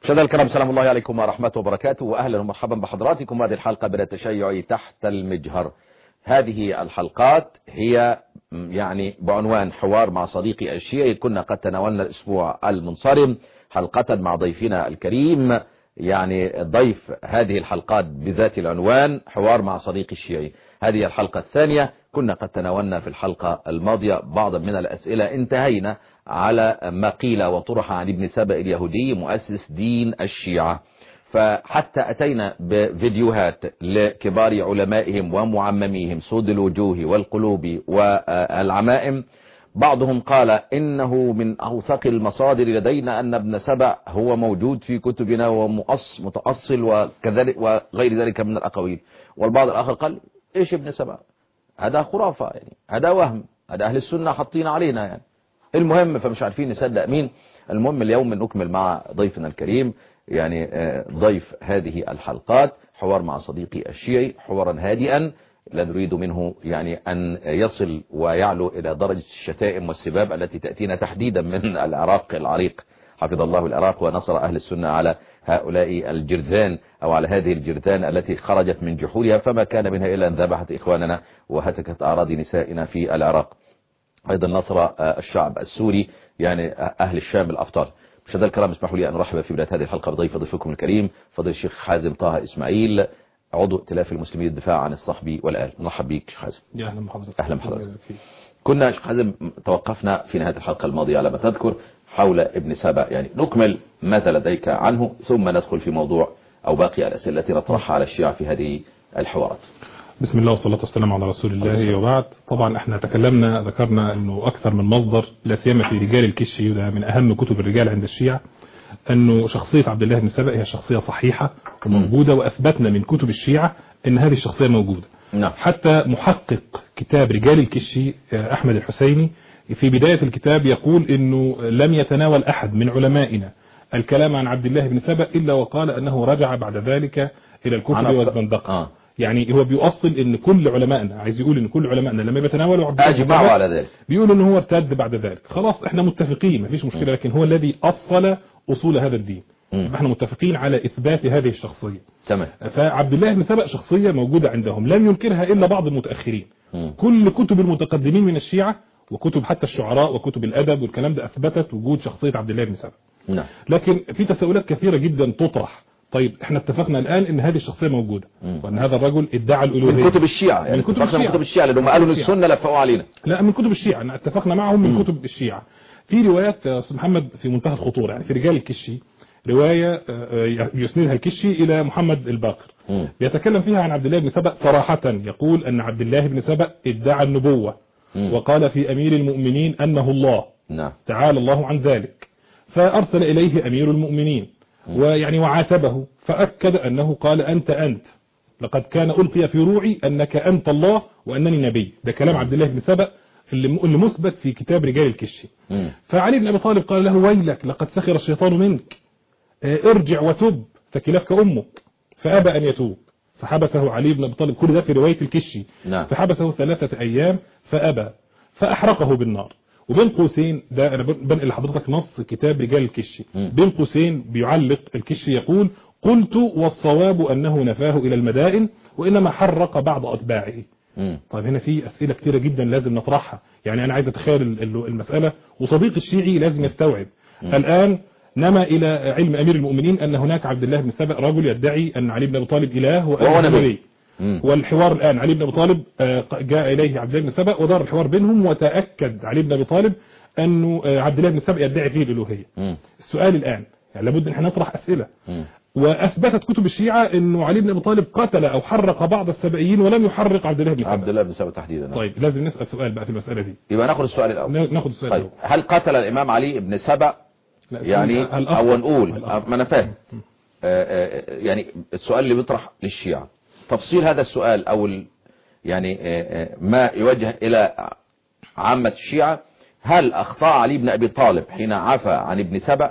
مشاهدينا الكرام سلام الله عليكم ورحمة وبركاته وأهلا ومرحبا بحضراتكم هذه الحلقة من التشيع تحت المجهر هذه الحلقات هي يعني بعنوان حوار مع صديقي الشيعي كنا قد تناولنا الأسبوع المنصرم حلقة مع ضيفنا الكريم يعني ضيف هذه الحلقات بذات العنوان حوار مع صديقي الشيعي هذه الحلقة الثانية كنا قد تناولنا في الحلقة الماضية بعضا من الأسئلة انتهينا على ما قيل وطرح عن ابن سبأ اليهودي مؤسس دين الشيعة فحتى أتينا بفيديوهات لكبار علمائهم ومعمميهم سود الوجوه والقلوب والعمائم بعضهم قال إنه من أوثق المصادر لدينا أن ابن سبأ هو موجود في كتبنا ومتأصل وكذلك وغير ذلك من الأقاويل والبعض الآخر قال إيش ابن سبأ هذا خرافة يعني هذا وهم هذا أهل السنة حاطين علينا يعني المهم فمش عارفين نصدق مين المهم اليوم نكمل مع ضيفنا الكريم يعني ضيف هذه الحلقات حوار مع صديقي الشيعي حوارا هادئا لا نريد منه يعني أن يصل ويعلو إلى درجة الشتائم والسباب التي تأتينا تحديدا من العراق العريق حفظ الله العراق ونصر أهل السنة على هؤلاء الجرذان أو على هذه الجرذان التي خرجت من جحورها فما كان منها إلا أن ذبحت إخواننا وهتكت أعراض نسائنا في العراق أيضا نصر الشعب السوري يعني أهل الشام الأبطال مشاهدينا الكرام اسمحوا لي أن أرحب في بداية هذه الحلقة بضيف ضيفكم الكريم فضيل الشيخ حازم طه إسماعيل عضو ائتلاف المسلمين الدفاع عن الصحب والآل مرحب بك شيخ حازم يا أهلا بحضرتك أهلا بحضرتك كنا شيخ حازم توقفنا في نهاية الحلقة الماضية على ما تذكر حول ابن سبأ يعني نكمل ماذا لديك عنه ثم ندخل في موضوع أو باقي الأسئلة التي نطرحها على الشيعة في هذه الحوارات بسم الله والصلاة والسلام على رسول الله وبعد طبعا احنا تكلمنا ذكرنا انه اكثر من مصدر لا سيما في رجال الكشي وده من اهم كتب الرجال عند الشيعة انه شخصية عبد الله بن سبأ هي شخصية صحيحة وموجودة واثبتنا من كتب الشيعة ان هذه الشخصية موجودة نعم. حتى محقق كتاب رجال الكشي احمد الحسيني في بداية الكتاب يقول انه لم يتناول احد من علمائنا الكلام عن عبد الله بن سبأ الا وقال انه رجع بعد ذلك الى الكفر والزندقة آه. يعني هو بيؤصل ان كل علمائنا عايز يقول ان كل علمائنا لما بيتناولوا عبد الله أجمعوا على ذلك بيقولوا ان هو ارتد بعد ذلك خلاص احنا متفقين مفيش مشكلة لكن هو الذي أصل أصول هذا الدين مم. احنا متفقين على إثبات هذه الشخصية تمام فعبد الله بن سبأ شخصية موجودة عندهم لم ينكرها إلا بعض المتأخرين مم. كل كتب المتقدمين من الشيعة وكتب حتى الشعراء وكتب الأدب والكلام ده أثبتت وجود شخصية عبد الله بن سبأ نعم لكن في تساؤلات كثيرة جدا تطرح طيب احنا اتفقنا الآن ان هذه الشخصية موجودة مم. وان هذا الرجل ادعى الألوهية من كتب الشيعة يعني من كتب اتفقنا من الشيعة. كتب الشيعة لأنهم من قالوا ان كتب الشيعة. السنة لفقوا علينا لا من كتب الشيعة أنا اتفقنا معهم من مم. كتب الشيعة في روايات يا أستاذ محمد في منتهى الخطورة يعني في رجال الكشي رواية آه، آه، يسندها الكشي إلى محمد الباقر مم. بيتكلم فيها عن عبد الله بن سبأ صراحة يقول أن عبد الله بن سبأ ادعى النبوة مم. وقال في أمير المؤمنين أنه الله نعم تعالى الله عن ذلك فأرسل إليه أمير المؤمنين ويعني وعاتبه فأكد أنه قال أنت أنت لقد كان ألقي في روعي أنك أنت الله وأنني نبي ده كلام عبد الله بن سبأ اللي اللي مثبت في كتاب رجال الكشي مم. فعلي بن أبي طالب قال له ويلك لقد سخر الشيطان منك آه، ارجع وتب فكلتك أمك فأبى أن يتوب فحبسه علي بن أبي طالب كل ده في رواية الكشي نعم. فحبسه ثلاثة أيام فأبى فأحرقه بالنار وبين قوسين ده أنا بنقل لحضرتك نص كتاب رجال الكشي مم. بين قوسين بيعلق الكشي يقول قلت والصواب أنه نفاه إلى المدائن وإنما حرق بعض أتباعه مم. طيب هنا في أسئلة كتيرة جدا لازم نطرحها يعني أنا عايز أتخيل ال- ال- المسألة وصديق الشيعي لازم يستوعب الآن نما إلى علم أمير المؤمنين أن هناك عبد الله بن سبأ رجل يدعي أن علي بن أبي طالب إله وهو وأنه نبي. نبي مم. والحوار الآن علي بن أبي طالب آه، جاء إليه عبد الله بن سبأ ودار الحوار بينهم وتأكد علي بن أبي طالب أنه آه، عبد الله بن سبأ يدعي فيه الألوهية مم. السؤال الآن يعني لابد أن احنا نطرح أسئلة مم. وأثبتت كتب الشيعة أنه علي بن أبي طالب قتل أو حرق بعض السبائيين ولم يحرق عبد الله بن عبد سبأ الله بن سبأ تحديدا طيب لازم نسأل سؤال بقى في المسألة دي يبقى ناخد السؤال الأول نا- ناخد السؤال طيب الأول. هل قتل الإمام علي بن سبأ لا، يعني الأفضل- أو نقول الأفضل. ما أنا فاهم آه، آه، يعني السؤال اللي بيطرح للشيعة تفصيل هذا السؤال أو ال- يعني آه، آه، ما يوجه إلى عامة الشيعة هل أخطأ علي بن أبي طالب حين عفى عن ابن سبأ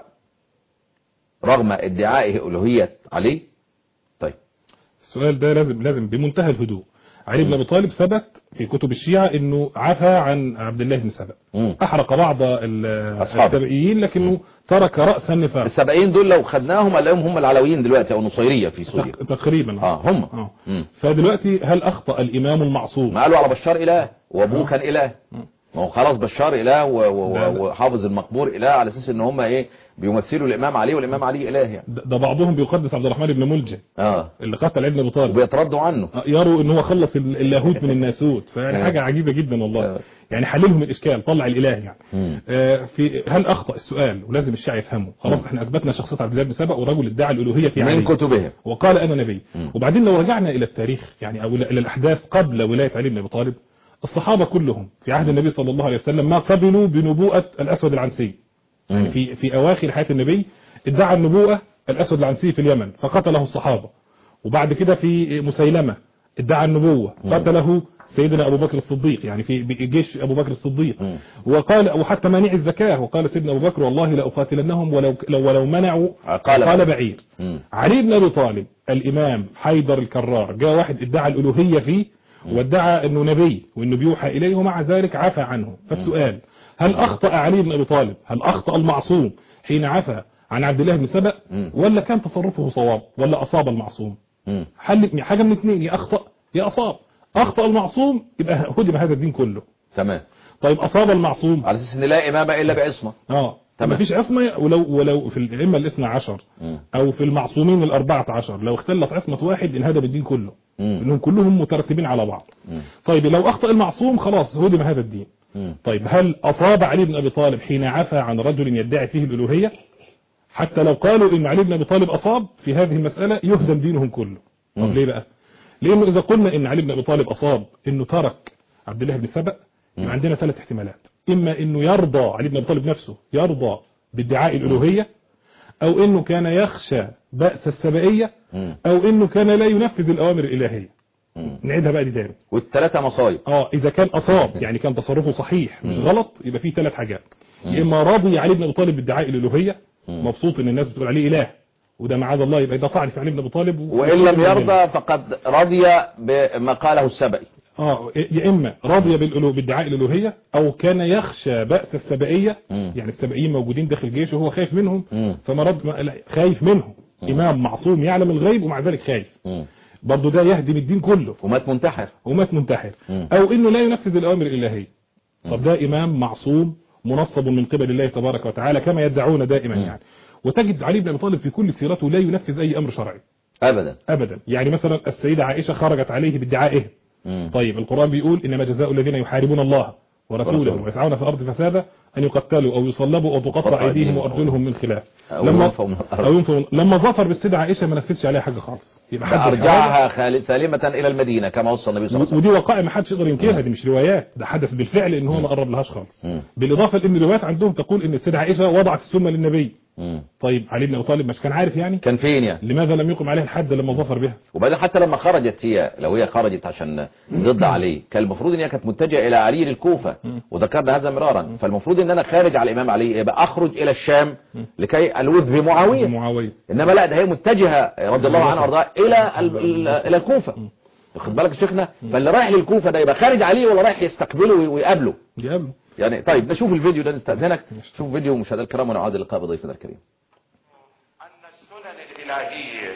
رغم ادعائه ألوهية علي طيب السؤال ده لازم لازم بمنتهى الهدوء علي بن ابي طالب ثبت في كتب الشيعة انه عفى عن عبد الله بن سبأ مم. احرق بعض ال- أصحابه. السبئيين لكنه ترك رأس النفاق السبعين دول لو خدناهم هنلاقيهم هم العلويين دلوقتي او النصيرية في سوريا تق- تقريبا اه هم آه. مم. فدلوقتي هل اخطأ الامام المعصوم ما قالوا على بشار اله وابوه آه. كان اله ما هو خلاص بشار اله و- و- لا، لا. وحافظ المقبور اله على اساس ان هم ايه بيمثلوا الامام علي والامام علي اله يعني ده ده بعضهم بيقدس عبد الرحمن بن ملجم اه اللي قتل ابن ابي طالب وبيتردوا عنه آه، يروا ان هو خلص ال- اللاهوت من الناسوت فيعني آه. حاجه عجيبه جدا آه. والله يعني حللهم الاشكال طلع الاله يعني مم. آه، في هل اخطا السؤال ولازم الشيعة يفهموا خلاص احنا اثبتنا شخصيه عبد الله بن سبأ ورجل ادعى الالوهيه في من علي كتبهم وقال انا نبي مم. وبعدين لو رجعنا الى التاريخ يعني او الى إلى الاحداث قبل ولايه علي بن ابي طالب الصحابه كلهم في عهد النبي صلى الله عليه وسلم ما قبلوا بنبوءه الاسود العنسي مم. في في اواخر حياه النبي ادعى النبوءه الاسود العنسي في اليمن فقتله الصحابه وبعد كده في مسيلمه ادعى النبوه قتله سيدنا ابو بكر الصديق يعني في جيش ابو بكر الصديق مم. وقال وحتى مانع الزكاه وقال سيدنا ابو بكر والله لاقاتلنهم ولو لو ولو منعوا قال قال بعير مم. علي بن ابي طالب الامام حيدر الكرار جاء واحد ادعى الالوهيه فيه وادعى انه نبي وانه بيوحى اليه ومع ذلك عفى عنه فالسؤال هل اخطا علي بن ابي طالب هل اخطا المعصوم حين عفى عن عبد الله بن سبأ مم. ولا كان تصرفه صواب ولا اصاب المعصوم مم. حل حاجه من اثنين يا اخطا يا اصاب اخطا المعصوم يبقى هدم هذا الدين كله تمام طيب اصاب المعصوم على اساس ان لا امام الا بعصمه اه تمام. مفيش عصمه ولو ولو في الائمه الاثنى عشر مم. او في المعصومين الاربعة عشر لو اختلت عصمة واحد انهدم الدين كله مم. انهم كلهم مترتبين على بعض مم. طيب لو اخطأ المعصوم خلاص هدم هذا الدين مم. طيب هل اصاب علي بن ابي طالب حين عفى عن رجل يدعي فيه الالوهية حتى لو قالوا ان علي بن ابي طالب اصاب في هذه المسألة يهدم دينهم كله طب مم. ليه بقى لانه اذا قلنا ان علي بن ابي طالب اصاب انه ترك عبد الله بن سبأ يبقى عندنا ثلاث احتمالات اما انه يرضى علي بن ابي طالب نفسه يرضى بادعاء الالوهية او انه كان يخشى بأس السبائية مم. او انه كان لا ينفذ الاوامر الالهية مم. نعيدها بقى دي تاني والثلاثه مصايب اه اذا كان اصاب يعني كان تصرفه صحيح مش غلط يبقى فيه ثلاث حاجات يا اما راضي علي بن ابي طالب بادعاء الالوهيه مم. مبسوط ان الناس بتقول عليه اله وده معاذ الله يبقى ده طعن في علي بن ابي طالب و- وان لم يرضى فقد رضي بما قاله السبئي اه يا اما راضي بالألو... بادعاء الالوهيه او كان يخشى باس السبائيه مم. يعني السبائيين موجودين داخل جيشه وهو خايف منهم مم. فما رد ما... لا، خايف منهم امام معصوم يعلم الغيب ومع ذلك خايف مم. برضه ده يهدم الدين كله ومات منتحر ومات منتحر مم. او انه لا ينفذ الاوامر الالهيه طب ده امام معصوم منصب من قبل الله تبارك وتعالى كما يدعون دائما يعني وتجد علي بن ابي طالب في كل سيرته لا ينفذ اي امر شرعي ابدا ابدا يعني مثلا السيده عائشه خرجت عليه بادعائه مم. طيب القران بيقول انما جزاء الذين يحاربون الله ورسوله ورسوله. ويسعون في الارض فسادا ان يقتلوا او يصلبوا او تقطع تقطع ايديهم أيديهم وارجلهم من خلاف أو لما ينفوا من الأرض. او ينفوا من- لما ظفر بالسيده عائشه ما نفذش عليها حاجه خالص يبقى حد ارجعها خال- سالمه الى المدينه كما وصى النبي صلى الله عليه ودي وقائع ما حدش يقدر ينكرها دي مش روايات ده حدث بالفعل ان هو ما قرب لهاش خالص مم. بالاضافه لان الروايات عندهم تقول ان السيده عائشه وضعت السنه للنبي مم. طيب علي بن ابي طالب مش كان عارف يعني كان فين يعني لماذا لم يقم عليه الحد لما ظفر بها وبعدين حتى لما خرجت هي لو هي خرجت عشان ضد علي كان المفروض ان هي كانت متجهه الى علي للكوفه وذكرنا هذا مرارا فالمفروض ان انا خارج على الامام علي يبقى اخرج الى الشام لكي الوذ بمعاويه معاويه انما لا ده هي متجهه رضي الله عنها وارضاها الى ال- ال- الى الكوفه واخد بالك يا شيخنا فاللي رايح للكوفه ده يبقى خارج عليه ولا رايح يستقبله وي- ويقابله دي قبله يعني طيب نشوف الفيديو ده نستأذنك شوف فيديو مشاهدينا الكرام ونعود اللقاء بضيفنا الكريم أن السنن الإلهية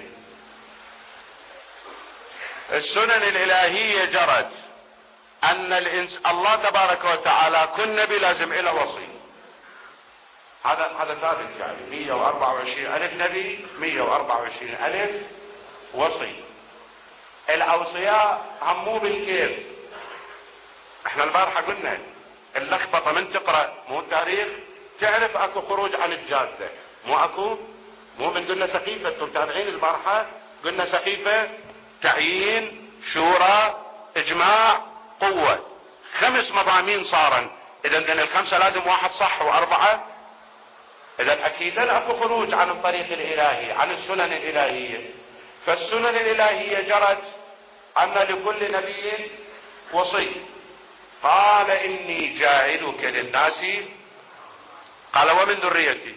السنن الإلهية جرت أن الإنس الله تبارك وتعالى كل نبي لازم له وصي هذا هذا ثابت يعني 124 ألف نبي 124 ألف وصي الأوصياء هم مو بالكيف احنا البارحة قلنا اللخبطة من تقرأ مو التاريخ تعرف اكو خروج عن الجادة مو اكو مو بنقول له سقيفة انتم متابعين البارحة قلنا سقيفة تعيين شورى اجماع قوة خمس مضامين صارا اذا من الخمسة لازم واحد صح واربعة اذا اكيدا اكو خروج عن الطريق الالهي عن السنن الالهية فالسنن الالهية جرت ان لكل نبي وصي قال اني جاعلك للناس قال ومن ذريتي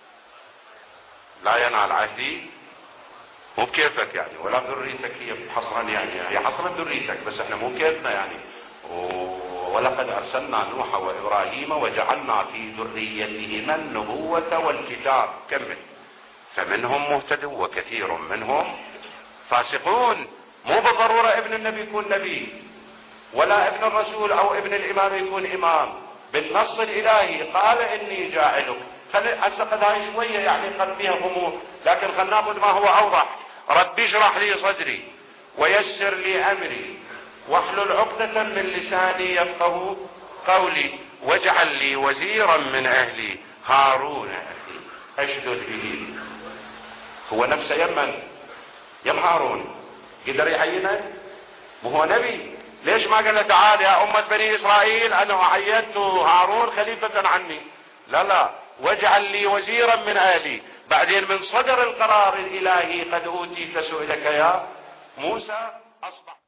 لا ينال عهدي مو بكيفك يعني ولا ذريتك هي حصرا يعني هي حصرا ذريتك بس احنا مو كيفنا يعني و- ولقد أرسلنا نوح وإبراهيم وجعلنا في ذريتهما النبوة والكتاب كمل فمنهم مهتد وكثير منهم فاسقون مو بالضرورة ابن النبي يكون نبي ولا ابن الرسول او ابن الامام يكون امام بالنص الالهي قال اني جاعلك خلي هسه قد هاي شويه يعني قد فيها غموض لكن خلينا ناخذ ما هو اوضح رب اشرح لي صدري ويسر لي امري واحلل عقدة من لساني يفقه قولي واجعل لي وزيرا من اهلي هارون اخي اشدد به هو نفسه يمن يم هارون قدر يعينه وهو نبي ليش ما قال له تعال يا أمة بني إسرائيل أنا عينت هارون خليفة عني لا لا واجعل لي وزيرا من أهلي بعدين من صدر القرار الإلهي قد أوتيت سؤلك يا موسى أصبح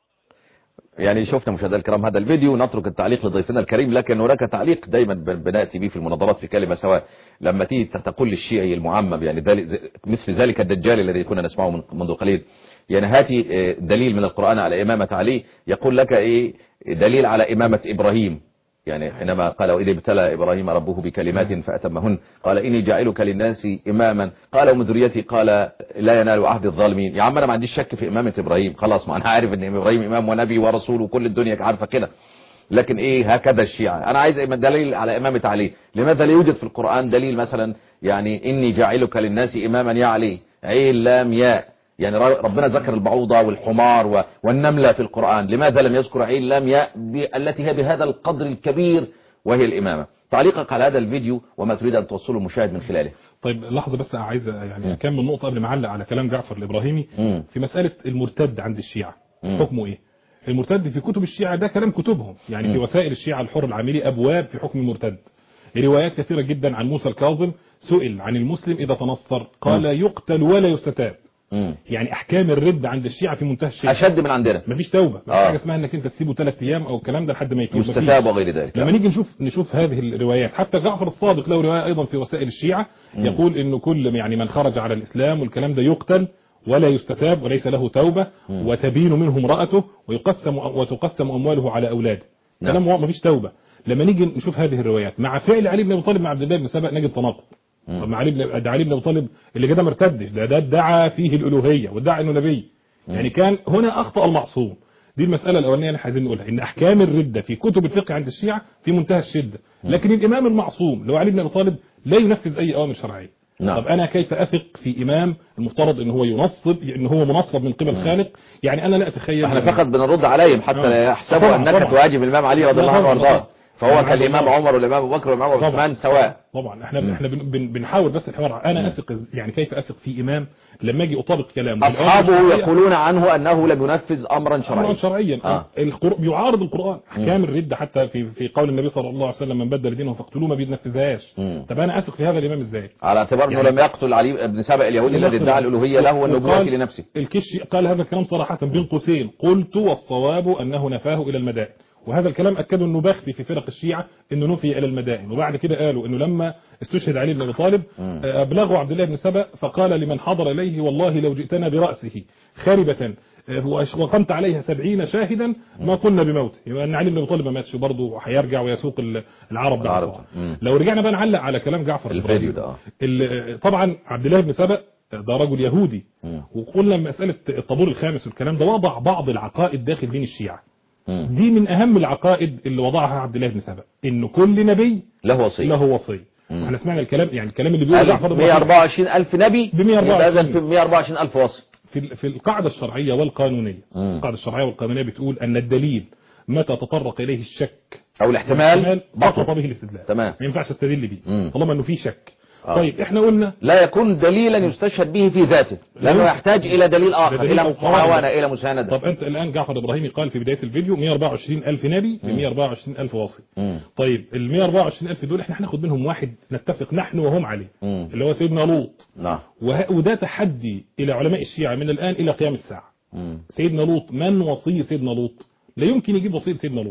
يعني شفنا مشاهدينا الكرام هذا الفيديو نترك التعليق لضيفنا الكريم لكن هناك تعليق دايما ب- بناتي به في المناظرات في كلمه سواء لما تيجي تقول للشيعي المعمم يعني ذلك- مثل ذلك الدجال الذي كنا نسمعه من- منذ قليل يعني هاتي آه، دليل من القرآن على إمامة علي يقول لك إيه دليل على إمامة إبراهيم يعني حينما قال وإذا ابتلى إبراهيم ربه بكلمات فأتمهن قال إني جاعلك للناس إماما قال ومن ذريتي قال لا ينال عهد الظالمين يا عم أنا ما عنديش شك في إمامة إبراهيم خلاص ما أنا عارف إن إبراهيم إمام ونبي ورسول وكل الدنيا عارفة كده لكن إيه هكذا الشيعة أنا عايز دليل على إمامة علي لماذا لا يوجد في القرآن دليل مثلا يعني إني جاعلك للناس إماما يا علي عين لام ياء يعني ر- ربنا ذكر البعوضة والحمار و- والنملة في القرآن لماذا لم يذكر عين لام ياء ب- التي هي بهذا القدر الكبير وهي الإمامة تعليقك على هذا الفيديو وما تريد أن توصله المشاهد من خلاله طيب لحظة بس عايز يعني مم. أكمل نقطة قبل ما أعلق على كلام جعفر الإبراهيمي مم. في مسألة المرتد عند الشيعة مم. حكمه إيه المرتد في كتب الشيعة ده كلام كتبهم يعني في مم. وسائل الشيعة الحر العاملي أبواب في حكم المرتد روايات كثيرة جدا عن موسى الكاظم سئل عن المسلم إذا تنصر قال يقتل ولا يستتاب مم. يعني أحكام الرد عند الشيعة في منتهى الشدة أشد من عندنا مفيش توبة مفيش آه. حاجة اسمها انك انت تسيبه ثلاث ايام او الكلام ده لحد ما يتوب مفيش. يستتاب وغير ذلك لما نيجي نشوف نشوف هذه الروايات حتى جعفر الصادق له روايه ايضا في وسائل الشيعه مم. يقول انه كل يعني من خرج على الاسلام والكلام ده يقتل ولا يستتاب وليس له توبه مم. وتبين منه امراته ويقسم وتقسم امواله على اولاده نعم. كلام ما فيش توبه لما نيجي نشوف هذه الروايات مع فعل علي بن ابي طالب مع عبد الله بن سبأ نجد تناقض مم. طب مع علي بن ده علي بن ابي طالب اللي كده ما ارتدش ده ده ادعى فيه الالوهيه وادعى انه نبي يعني كان هنا اخطا المعصوم دي المساله الاولانيه اللي احنا عايزين نقولها ان احكام الرده في كتب الفقه عند الشيعه في منتهى الشده لكن الامام المعصوم اللي هو علي بن ابي طالب لا ينفذ اي اوامر شرعيه نعم. طب انا كيف اثق في امام المفترض ان هو ينصب ان هو منصب من قبل خالق يعني انا لا اتخيل احنا فقط بنرد عليهم حتى آه. لا يحسبوا طبعاً، انك طبعاً. تواجب الامام علي رضي الله عنه طبعاً، وارضاه طبعاً. فهو طبعاً. كالامام عمر والامام ابو بكر والامام طبعاً. عثمان سواء طبعا احنا احنا بن- بن- بنحاول بس الحوار انا اثق يعني كيف اثق في امام لما اجي اطابق كلامه اصحابه الأوامر الشرعية- يقولون عنه انه لم ينفذ امرا امرا شرعيا شرعيا آه. القر... يعارض القران احكام الرده حتى في في قول النبي صلى الله عليه وسلم من بدل دينه فاقتلوه ما بينفذهاش مم. طب انا اثق في هذا الامام ازاي على اعتبار انه يعني- لم يقتل علي بن سبأ اليهودي الذي ادعى الالوهيه له والنبوه وقال- لنفسه الكشي قال هذا الكلام صراحة بين قوسين قلت والصواب أنه نفاه إلى المدائن وهذا الكلام أكده النبختي في فرق الشيعة أنه نفي إلى المدائن وبعد كده قالوا أنه لما استشهد علي بن أبي طالب مم. آه، أبلغوا عبد الله بن سبأ فقال لمن حضر إليه والله لو جئتنا برأسه خاربة آه، وأش- وقمت عليها سبعين شاهدا ما قلنا بموته يبقى أن علي بن أبي طالب ما ماتش برضه هيرجع ويسوق ال- العرب بعد العرب. طبعاً. مم. لو رجعنا بقى نعلق على كلام جعفر الفيديو الإبراهيمي. ده آه. ال- طبعا عبد الله بن سبأ ده رجل يهودي مم. وقلنا مسألة الطابور الخامس والكلام ده وضع بعض العقائد داخل دين الشيعة مم. دي من أهم العقائد اللي وضعها عبد الله بن سبأ إن كل نبي له وصيه له وصي مم. احنا سمعنا الكلام يعني الكلام اللي بيقوله جعفر ألف الإبراهيمي 124 ألف نبي ب 124. يبقى إذن في 124 ألف وصي في ال- في القاعدة الشرعية والقانونية مم. القاعدة الشرعية والقانونية بتقول أن الدليل متى تطرق إليه الشك أو الاحتمال سقط بطل به الاستدلال تمام ما ينفعش استدل بيه مم. طالما انه في شك آه. طيب احنا قلنا لا يكون دليلا يستشهد به في ذاته لأنه لا. يحتاج إلى دليل آخر دليل إلى أو قواعد. معاونة إلى مساندة طب انت الان جعفر الابراهيمي قال في بدايه الفيديو 124 الف نبي ب 124 الف واصي مم. طيب ال 124 الف دول احنا هناخد منهم واحد نتفق نحن وهم عليه مم. اللي هو سيدنا لوط نعم وه- وده تحدي الى علماء الشيعة من الان الى قيام الساعه مم. سيدنا لوط من وصي سيدنا لوط لا يمكن يجيب وصيه سيدنا لوط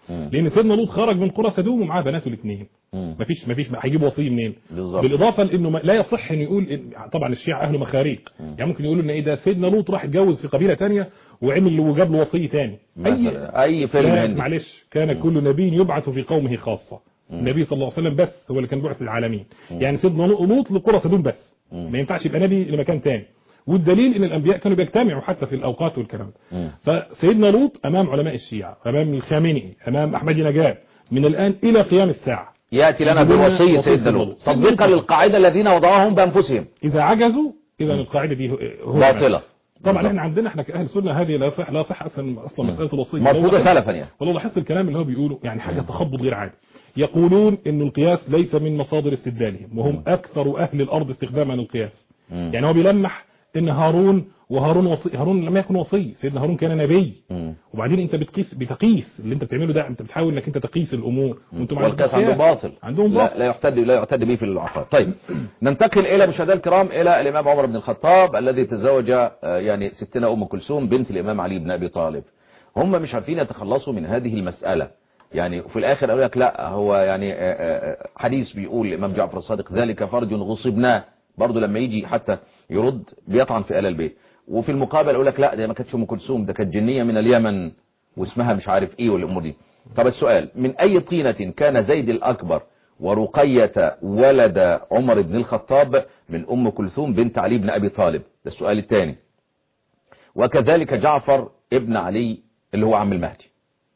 مم. لان سيدنا لوط خرج من قرى سدوم ومعاه بناته الاثنين مم. مفيش مفيش هيجيب وصي منين بالظبط. بالاضافه لانه ما- لا يصح ان يقول إن طبعا الشيعة اهل مخاريق يعني ممكن يقولوا ان ايه ده سيدنا لوط راح اتجوز في قبيله ثانيه وعمل وجاب له وصي ثاني مثلا اي فيلم لا هندي معلش كان كل نبي يبعث في قومه خاصة النبي صلى الله عليه وسلم بس هو اللي كان بعث للعالمين يعني سيدنا لوط لقرى سدوم بس ما ينفعش يبقى نبي لمكان تاني والدليل ان الانبياء كانوا بيجتمعوا حتى في الاوقات والكلام ده مم. فسيدنا لوط امام علماء الشيعة امام الخامنئي امام احمد نجاب من الان الى قيام الساعة ياتي لنا يجيبوا لنا بوصي وصية سيدنا سيدنا لوط لوط. تطبيقا للقاعده الذين وضعوهم بانفسهم اذا عجزوا اذا القاعدة دي هو هو باطله طبعا بالظبط. احنا عندنا احنا كاهل سنه هذه لا صح لا صح اصلا اصلا مساله الوصيه مرفوضه لو- سلفا يعني والله لاحظت الكلام اللي هو بيقوله يعني حاجة تخبط غير عادي يقولون ان القياس ليس من مصادر استدلالهم وهم اكثر اهل الارض استخداما للقياس مم. يعني هو بيلمح ان هارون وهارون وصي هارون لم يكن وصي سيدنا هارون كان نبي مم. وبعدين انت بتقيس بتقيس اللي انت بتعمله ده انت بتحاول انك انت تقيس الامور وانتم عندكم والقياس عنده قياس. باطل عندهم لا, باطل لا يعتد لا يعتد به في العقائد طيب ننتقل الى مشاهدينا الكرام الى الامام عمر بن الخطاب الذي تزوج آه، يعني ستنا ام كلثوم بنت الامام علي بن ابي طالب هم مش عارفين يتخلصوا من هذه المساله يعني في الاخر قالوا لك لا هو يعني آه، آه، حديث بيقول الامام جعفر الصادق ذلك فرج غصبناه برضه لما يجي حتى يرد بيطعن في ال البيت وفي المقابل يقول لك لا ده ما كانتش ام كلثوم ده كانت جنيه من اليمن واسمها مش عارف ايه والامور دي طب السؤال من اي طينة كان زيد الاكبر ورقية ولد عمر بن الخطاب من ام كلثوم بنت علي بن ابي طالب ده السؤال الثاني وكذلك جعفر ابن علي اللي هو عم المهدي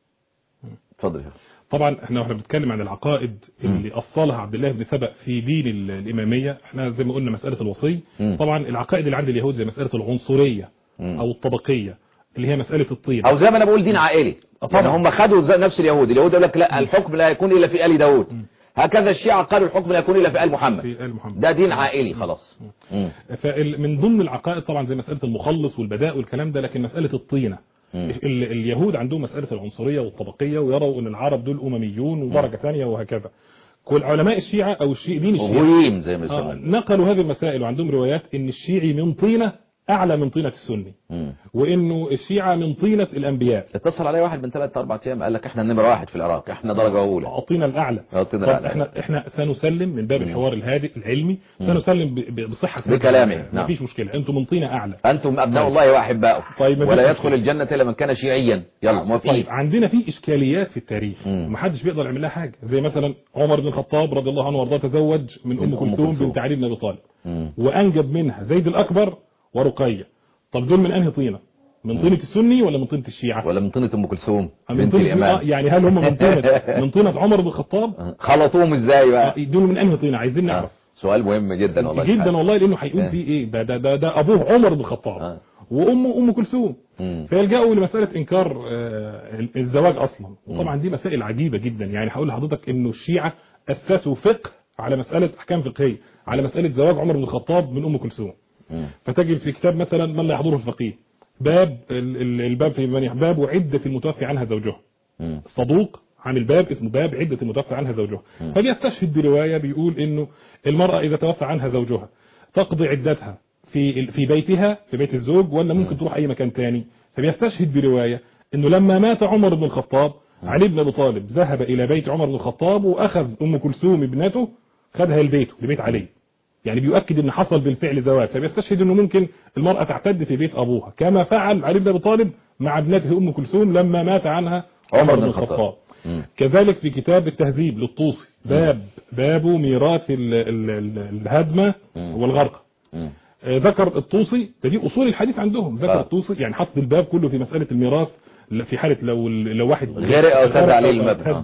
اتفضل يا شيخ. طبعا احنا واحنا بنتكلم عن العقائد اللي اصلها عبد الله بن سبأ في دين ال- الاماميه احنا زي ما قلنا مساله الوصي مم. طبعا العقائد اللي عند اليهود زي مساله العنصريه مم. او الطبقيه اللي هي مساله الطين او زي ما انا بقول دين عائلي طبعا. يعني هم خدوا زي نفس اليهود اليهود يقول لك لا الحكم لا يكون الا في ال داود هكذا الشيعة قالوا الحكم لا يكون الا في ال محمد في ال محمد ده دين عائلي خلاص مم. فمن ضمن العقائد طبعا زي مساله المخلص والبداء والكلام ده لكن مساله الطينه مم. ال- اليهود عندهم مساله العنصريه والطبقيه ويروا ان العرب دول امميون ودرجه ثانيه وهكذا كل علماء الشيعه او الشيء دين الشيعه غويم زي ما آه، يسموه نقلوا هذه المسائل وعندهم روايات ان الشيعي من طينه اعلى من طينه السني مم. وانه الشيعه من طينه الانبياء اتصل علي واحد من ثلاث اربع ايام قال لك احنا النمره واحد في العراق احنا درجه اولى الطينه الاعلى الطينة طب الأعلى. احنا احنا سنسلم من باب الحوار الهادئ العلمي سنسلم ب- ب- بصحه هذا بكلامه، الكلام. نعم. مفيش مشكله انتم من طينه اعلى انتم ابناء طيب. الله واحباؤه طيب، مفيش ولا مشكلة. يدخل الجنه الا من كان شيعيا يلا موافقين طيب عندنا في اشكاليات في التاريخ مم. ومحدش بيقدر يعمل لها حاجه زي مثلا عمر بن الخطاب رضي الله عنه وارضاه تزوج من من ام أم كلثوم كلثوم. بنت علي بن ابي طالب مم. وانجب منها زيد الاكبر ورقيه طب دول من انهي طينه من طينه السني ولا من طينه الشيعه ولا من طينه ام كلثوم من بنت طينه آه، الامام يعني هل هم من طينه من طينه عمر بن الخطاب خلطوهم ازاي آه، بقى دول من انهي طينه عايزين آه. نعرف سؤال مهم جدا والله جدا والله لانه هيقول آه. فيه ايه ده ده ده, ده ابوه عمر بن الخطاب آه. وامه ام كلثوم مم. فيلجأوا لمسألة إنكار آه، الزواج أصلا وطبعا دي مسائل عجيبة جدا يعني هقول لحضرتك إنه الشيعة أسسوا فقه على مسألة أحكام فقهية على مسألة زواج عمر بن الخطاب من أم كلثوم مم. فتجد في كتاب مثلا من لا يحضره الفقيه باب ال- ال- الباب في من باب عدة المتوفي عنها زوجها مم. صدوق عامل باب اسمه باب عدة المتوفى عنها زوجها فبيستشهد برواية بيقول انه المرأة اذا توفى عنها زوجها تقضي عدتها في في بيتها في بيت الزوج ولا ممكن تروح اي مكان تاني فبيستشهد برواية انه لما مات عمر بن الخطاب علي بن ابي طالب ذهب الى بيت عمر بن الخطاب واخذ ام كلثوم ابنته خدها لبيته لبيت علي يعني بيؤكد ان حصل بالفعل زواج فبيستشهد انه ممكن المرأة تعتد في بيت ابوها كما فعل علي بن ابي طالب مع ابنته ام كلثوم لما مات عنها عمر بن الخطاب. مم. كذلك في كتاب التهذيب للطوسي باب باب ميراث ال- ال- ال- الهدمة مم. والغرقة مم. آه، ذكر الطوسي ده دي اصول الحديث عندهم ذكر آه. الطوسي يعني حط الباب كله في مسألة الميراث ل- في حالة لو لو واحد غرق أو سد عليه المبنى. هد.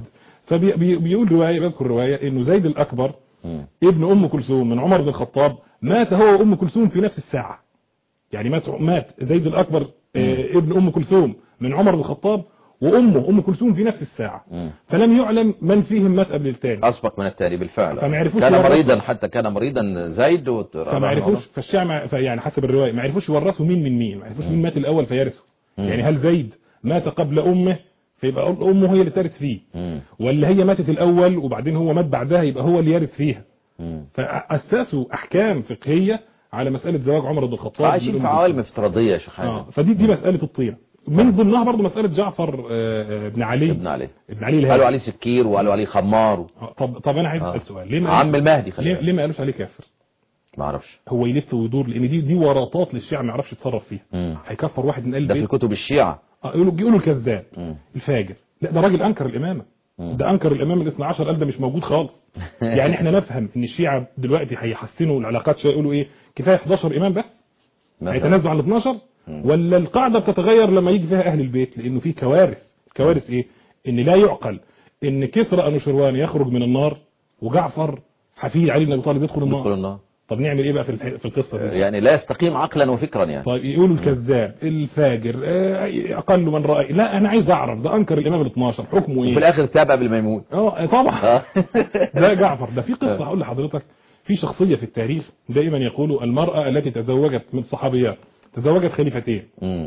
فبيقول رواية بذكر رواية انه زيد الاكبر مم. ابن ام كلثوم من عمر بن الخطاب مات هو وام كلثوم في نفس الساعة يعني مات مات زيد الاكبر آه، ابن ام كلثوم من عمر بن الخطاب وامه ام كلثوم في نفس الساعة مم. فلم يعلم من فيهم مات قبل الثاني اسبق من التالي بالفعل فما عرفوش كان يورثوا. مريضا حتى كان مريضا زيد وت- فما عرفوش فالشيعة مع- يعني حسب الرواية ما عرفوش يورثوا مين من مين ما عرفوش مين مات الاول فيرثه مم. يعني هل زيد مات قبل امه فيبقى امه هي اللي ترث فيه مم. ولا هي ماتت الاول وبعدين هو مات بعدها يبقى هو اللي يرث فيها مم. فاسسوا احكام فقهيه على مساله زواج عمر بن الخطاب عايشين من في أم عوالم افتراضيه يا شيخ آه. حازم فدي دي مساله الطيره من ضمنها برضه مساله جعفر آه، آه، بن علي ابن علي ابن علي الهادي قالوا عليه سكير وقالوا عليه خمار آه، طب طب انا عايز آه. اسال سؤال ليه ما عم المهدي خلي ليه, بالك. ليه ما قالوش عليه كافر ما اعرفش هو يلف ويدور لان دي دي ورطات للشيعة ما يعرفش يتصرف فيها مم. هيكفر واحد من اهل ده في البيت كتب الشيعة آه، يقولوا يقولوا الكذاب مم. الفاجر لا ده راجل انكر الامامه مم. ده انكر الامام الاثنى عشر قال ده مش موجود خالص يعني احنا نفهم ان الشيعة دلوقتي هيحسنوا العلاقات شويه يقولوا ايه كفايه 11 امام بس مثلا هيتنازلوا عن ال 12 ولا القاعده بتتغير لما يجي فيها اهل البيت لانه في كوارث كوارث ايه ان لا يعقل ان كسرى انوشروان يخرج من النار وجعفر حفيد علي بن ابي طالب يدخل يدخل النار النار طب نعمل ايه بقى في الح- في القصه دي يعني لا يستقيم عقلا وفكرا يعني طيب يقولوا الكذاب الفاجر آه، اقل من راي لا انا عايز اعرف ده انكر الامام ال 12 حكمه وفي ايه الاخر تاب قبل ما يموت اه طبعا آه. ده جعفر ده في قصه هقول لحضرتك في شخصيه في التاريخ دائما يقولوا المراه التي تزوجت من صحابيات تزوجت خليفتين مم.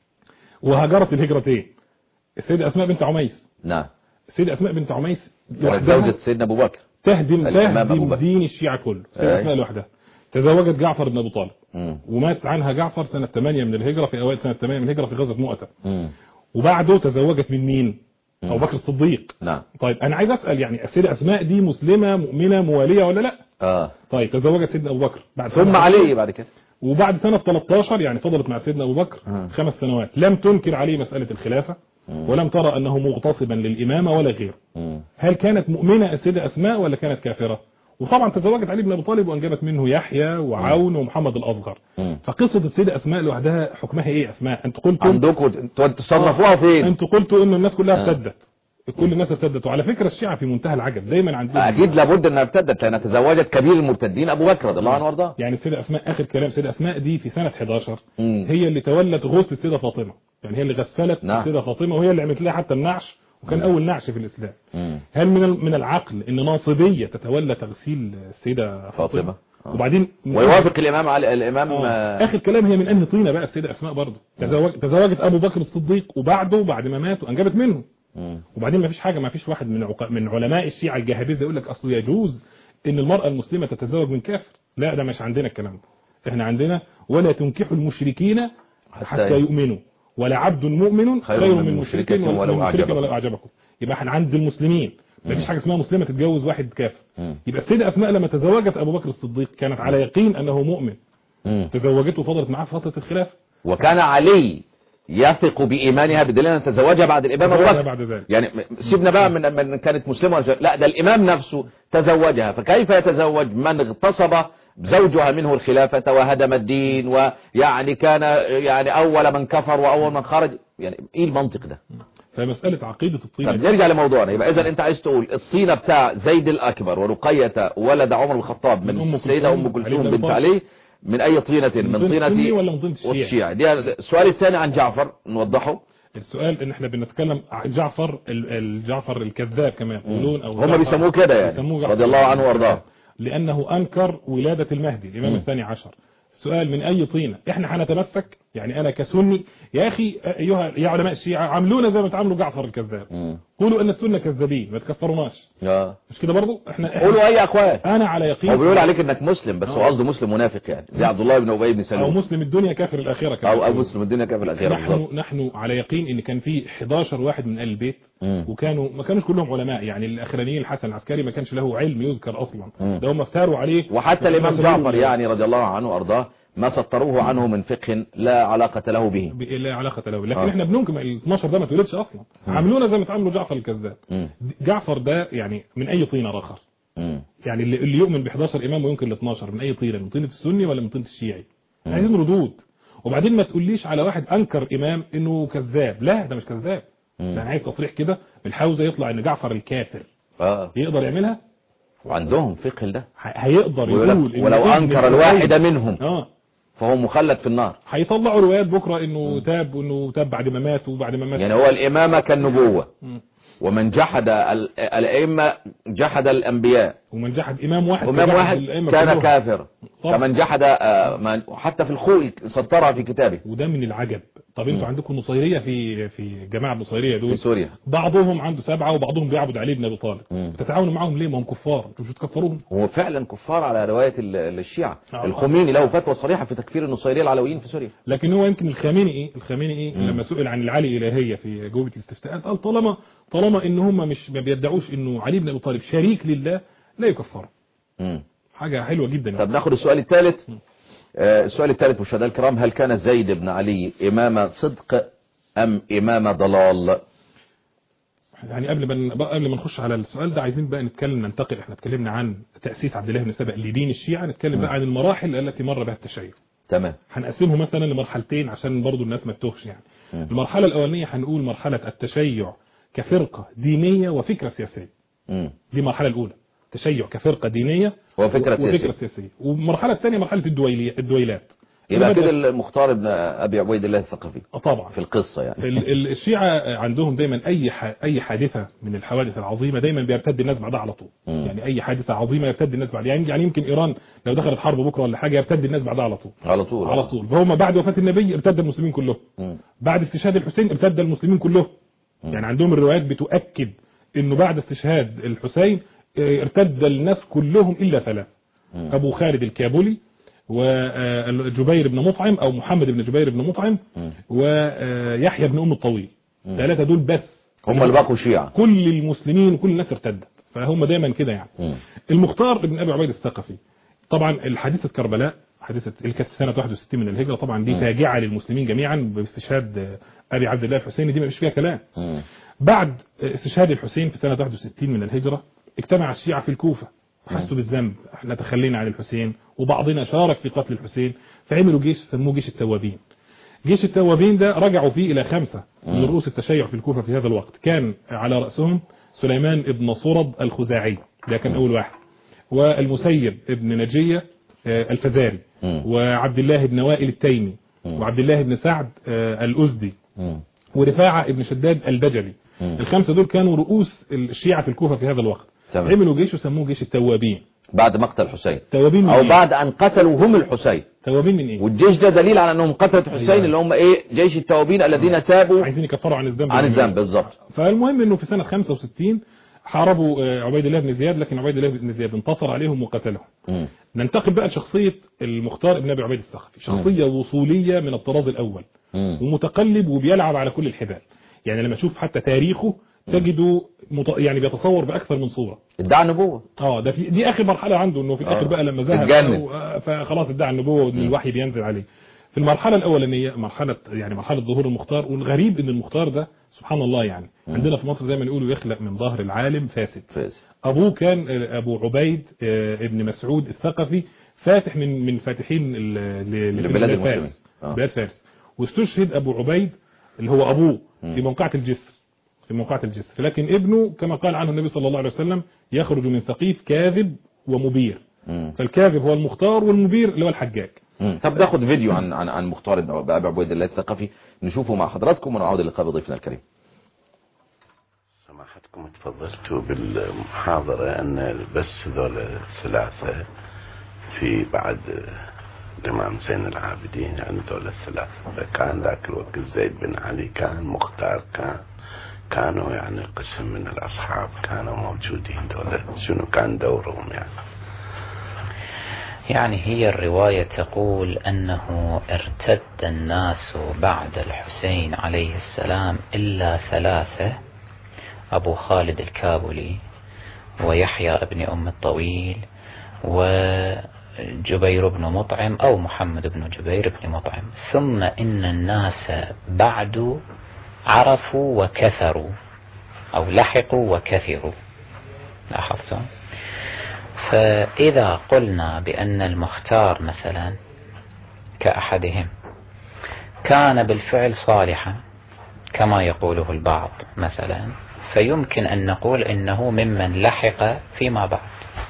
وهاجرت الهجرتين السيدة أسماء بنت عميس نعم السيدة أسماء بنت عميس كانت لوحدها زوجة سيدنا ابو بكر تهدم الإمام أبو تهدم بكر. دين الشيعة كله السيدة أي. أسماء لوحدها تزوجت جعفر بن أبو طالب مم. ومات عنها جعفر سنة 8 من الهجرة في أوائل سنة 8 من الهجرة في غزوة مؤتة مم. وبعده تزوجت من مين؟ أبو بكر الصديق نعم طيب أنا عايز أسأل يعني السيدة أسماء دي مسلمة مؤمنة موالية ولا لا؟ اه طيب تزوجت سيدنا أبو بكر بعد ثم سنة- علي بعد كده وبعد سنة 13 يعني فضلت مع سيدنا أبو بكر مم. خمس سنوات لم تنكر عليه مسألة الخلافة ولم ترى أنه مغتصبا للإمامة ولا غيره مم. هل كانت مؤمنة السيدة أسماء ولا كانت كافرة وطبعا تزوجت علي بن أبي طالب وأنجبت منه يحيى وعون ومحمد الأصغر مم. فقصة السيدة أسماء لوحدها حكمها إيه أسماء أنت قلتم عندكم انتوا تصرفوها فين أنت قلتوا إنه الناس كلها آه. ارتدت كل الناس ارتدت وعلى فكرة الشيعة في منتهى العجب دايما عندهم اكيد لابد انها ارتدت لانها تزوجت كبير المرتدين ابو بكر رضي الله عنه وارضاه يعني السيدة أسماء آخر كلام السيدة أسماء دي في سنة 11 مم. هي اللي تولت غسل السيدة فاطمة يعني هي اللي غسلت نعم. السيدة فاطمة وهي اللي عملت لها حتى النعش وكان أول نعش في الإسلام مم. هل من ال- من العقل ان ناصبية تتولى تغسيل السيدة فاطمة. فاطمة آه. وبعدين ويوافق الامام علي الامام آه. آه، اخر كلام هي من انهي طينة بقى السيدة اسماء برضه تزوج تزوجت ابو بكر الصديق وبعده بعد ما مات وانجبت منه مم. وبعدين ما فيش حاجة ما فيش واحد من عق... من علماء الشيعة الجاهبية يقول لك اصله يجوز ان المرأة المسلمة تتزوج من كافر لا ده مش عندنا الكلام ده احنا عندنا ولا تنكحوا المشركين حتى حتى يؤمنوا ولا عبد مؤمن خير خير من من مشرك مشرك ولو ولو مشرك أعجبكم. ولو اعجبكم يبقى احنا عند المسلمين ما فيش حاجه اسمها مسلمه تتجوز واحد كافر مم. يبقى السيده اسماء لما تزوجت ابو بكر الصديق كانت على يقين انه مؤمن مم. تزوجته وفضلت معاه في فتره الخلافه وكان علي يثق بإيمانها بدليل أن تزوجها بعد الإمام أبو تزوجها بكر بعد ذلك يعني م- سيبنا بقى من من كانت مسلمة ولا لا ده الإمام نفسه تزوجها فكيف يتزوج من اغتصب زوجها منه الخلافة وهدم الدين ويعني كان يعني أول من كفر وأول من خرج يعني إيه المنطق ده فمساله عقيده الطين طب نرجع لموضوعنا يبقى إذا أنت عايز تقول الطينة بتاع زيد الأكبر ورقية ولد عمر بن الخطاب من من أم السيدة كلثوم، أم علي كلثوم بن بنت طالب. علي من أي طينة من من طين السني طينة ولا من طين الشيعي والشيعة دي السؤال الثاني عن جعفر نوضحه السؤال ان احنا بنتكلم عن جعفر ال- الجعفر الكذاب كما يقولون او هم جعفر- بيسموه كده يعني بيسموه جعفر رضي الله عنه وارضاه لانه انكر ولادة المهدي الامام مم. الثاني عشر السؤال من اي طينة احنا هنتمسك يعني انا كسني يا اخي ايها يا علماء الشيعة عاملونا زي ما تعاملوا جعفر الكذاب مم. قولوا ان السنة كذابين ما تكفروناش آه. مش كده برضو احنا, إحنا قولوا اي اقوال انا على يقين هو بيقول عليك انك مسلم بس هو آه. قصده مسلم منافق يعني زي عبد الله بن ابي بن او سلول مسلم الدنيا كافر الاخره كما او او يقولون. مسلم الدنيا كيف الاخيره نحن بالظبط نحن على يقين ان كان في 11 واحد من اهل البيت مم. وكانوا ما كانوش كلهم علماء يعني الاخرانيين الحسن العسكري ما كانش له علم يذكر اصلا مم. ده هم افتروا عليه وحتى الامام وكانوا جعفر سبيل- يعني رضي الله عنه وارضاه ما سطروه عنه من فقه لا علاقة له به ب- لا علاقه له لكن آه. احنا بننكم ال 12 ده ما اتولدش اصلا عاملونا زي ما اتعاملوا جعفر الكذاب مم. جعفر ده يعني من اي طينه رخر مم. يعني اللي, اللي يؤمن ب 11 امام وينكر ال 12 من اي طينه من طينه السني ولا من طينه الشيعي عايزين ردود وبعدين ما تقوليش على واحد انكر امام انه كذاب لا ده مش كذاب مم. ده انا عايز تصريح كده من الحوزه يطلع ان جعفر الكافر اه يقدر يعملها وعندهم فقه ده ه- هيقدر ويقول يقول لك إن ولو ابن انكر الحسين- الواحد منهم اه فهو مخلد في النار هيطلعوا روايات بكره انه تاب وانه تاب بعد ما مات وبعد ما مات يعني هو الامامة كالنبوة مم. ومن جحد ال- الائمة جحد الانبياء ومن جحد امام واحد وإمام فجحد واحد الأئمة كان كلهم. كافر طبعا. كمن جحد آه، من- حتى في الخوء سطرها في كتابه وده من العجب طب انتوا مم. عندكم نصيريه في في الجماعه النصيريه في دول سوريا بعضهم عنده سبعه وبعضهم بيعبد علي بن ابي طالب مم. تتعاونوا معاهم ليه ما هم كفار انتوا مش بتكفروهم هو فعلا كفار على رواية ال- الشيعة آه. الخميني له فتوى صريحة في تكفير النصيرية العلويين في سوريا لكن هو يمكن الخامنئي ايه الخامنئي ايه مم. لما سئل عن العلي الالهيه في جوبه الاستفتاء قال طالما طالما ان هم مش ما بيدعوش انه علي بن ابي طالب شريك لله لا يكفروا مم. حاجه حلوه جدا طب ناخد السؤال الثالث مم. آه، السؤال الثالث مشاهدينا الكرام هل كان زيد بن علي إمام صدق أم إمام ضلال يعني قبل ما بقى قبل ما نخش على السؤال ده عايزين بقى نتكلم ننتقل احنا اتكلمنا عن تاسيس عبد الله بن سبأ لدين الشيعه نتكلم مم. بقى عن المراحل التي مر بها التشيع تمام هنقسمه مثلا لمرحلتين عشان برضو الناس ما تتوهش يعني مم. المرحله الاولانيه هنقول مرحله التشيع كفرقه دينيه وفكره سياسيه مم. دي المرحله الاولى تشيع كفرقه دينيه وفكرة وفكره سياسية سياسيه والمرحله الثانيه مرحله الدويلية الدويلات يبقى اللي كده بدأ- المختار ابن أبي عبيد الله الثقفي آه طبعا في القصة يعني ال- ال- الشيعة عندهم دايما أي ح- أي حادثة من الحوادث العظيمة دايما بيرتد الناس بعدها على طول مم. يعني أي حادثة عظيمة يرتد الناس بعدها يعني يعني يمكن إيران لو دخلت حرب بكرة ولا حاجة يرتد الناس بعدها على طول على طول على طول فهم بعد وفاة النبي ارتد المسلمين كلهم مم. بعد استشهاد الحسين ارتد المسلمين كلهم مم. يعني عندهم الروايات بتؤكد انه بعد استشهاد الحسين اه، ارتد الناس كلهم الا ثلاث مم. ابو خالد الكابولي وجبير بن مطعم او محمد بن جبير بن مطعم مم. ويحيى بن ام الطويل مم. ثلاثه دول بس هم اللي بقوا شيعة كل المسلمين وكل الناس ارتدت فهم دايما كده يعني مم. المختار ابن ابي عبيد الثقفي طبعا الحادثه كربلاء حادثه اللي كانت في سنه 61 من الهجره طبعا دي مم. فاجعه للمسلمين جميعا باستشهاد ابي عبد الله الحسيني دي ما فيش فيها كلام مم. بعد استشهاد الحسين في سنه 61 من الهجره اجتمع الشيعه في الكوفه حسوا بالذنب احنا تخلينا عن الحسين وبعضنا شارك في قتل الحسين فعملوا جيش سموه جيش التوابين جيش التوابين ده رجعوا فيه الى خمسه من مم. رؤوس التشيع في الكوفه في هذا الوقت كان على راسهم سليمان ابن صرد الخزاعي ده كان اول واحد والمسيب ابن نجيه آه، الفزاري مم. وعبد الله بن وائل التيمي مم. وعبد الله بن سعد آه، الأزدي مم. ورفاعة ابن شداد البجلي مم. الخمسة دول كانوا رؤوس الشيعة في الكوفة في هذا الوقت تمام. عملوا جيش وسموه جيش التوابين بعد مقتل حسين توابين من او إيه؟ بعد ان قتلوا هم الحسين توابين من ايه والجيش ده دليل على انهم قتلوا حسين أيوة. اللي هم ايه جيش التوابين الذين تابوا عايزين يكفروا عن الذنب عن الذنب بالظبط فالمهم انه في سنة 65 حاربوا آه، عبيد الله بن زياد لكن عبيد الله بن زياد انتصر عليهم وقتلهم مم. ننتقل بقى لشخصية المختار ابن ابي عبيد الثقفي شخصية وصولية من الطراز الاول مم. ومتقلب وبيلعب على كل الحبال يعني لما اشوف حتى تاريخه تجده مت... يعني بيتصور باكثر من صوره ادعى النبوة اه ده في دي اخر مرحله عنده انه في الاخر آه. بقى لما ذهب اتجنن. و- آه، فخلاص ادعى النبوه وان الوحي بينزل عليه في المرحله الاولانيه مرحله يعني مرحله ظهور المختار والغريب ان المختار ده سبحان الله يعني عندنا في مصر دايما يقولوا يخلق من ظهر العالم فاسد فاز ابوه كان آه، ابو عبيد آه، ابن مسعود الثقفي فاتح من من فاتحين ال- ل- ل- لبلاد فارس المسلمين. آه. بلاد فارس واستشهد ابو عبيد اللي هو ابوه مم. في موقعة الجسر في موقعة الجسر لكن ابنه كما قال عنه النبي صلى الله عليه وسلم يخرج من ثقيف كاذب ومبير مم. فالكاذب هو المختار والمبير اللي هو الحجاج مم. طب ناخد فيديو عن عن عن مختار بن ابي عبيد الله الثقفي نشوفه مع حضراتكم ونعود اللقاء بضيفنا الكريم سماحتكم تفضلتوا بالمحاضرة أن بس ذول الثلاثة في بعد الإمام زين العابدين يعني ذول الثلاثة فكان ذاك الوقت زيد بن علي كان مختار كان كانوا يعني قسم من الأصحاب كانوا موجودين دول شنو كان دورهم يعني يعني هي الرواية تقول أنه ارتد الناس بعد الحسين عليه السلام إلا ثلاثة أبو خالد الكابولي ويحيى بن أم الطويل وجبير بن مطعم أو محمد بن جبير بن مطعم ثم إن الناس بعد عرفوا وكثروا أو لحقوا وكثروا لاحظتم فإذا قلنا بأن المختار مثلا كأحدهم كان بالفعل صالحا كما يقوله البعض مثلا فيمكن أن نقول إنه ممن لحق فيما بعد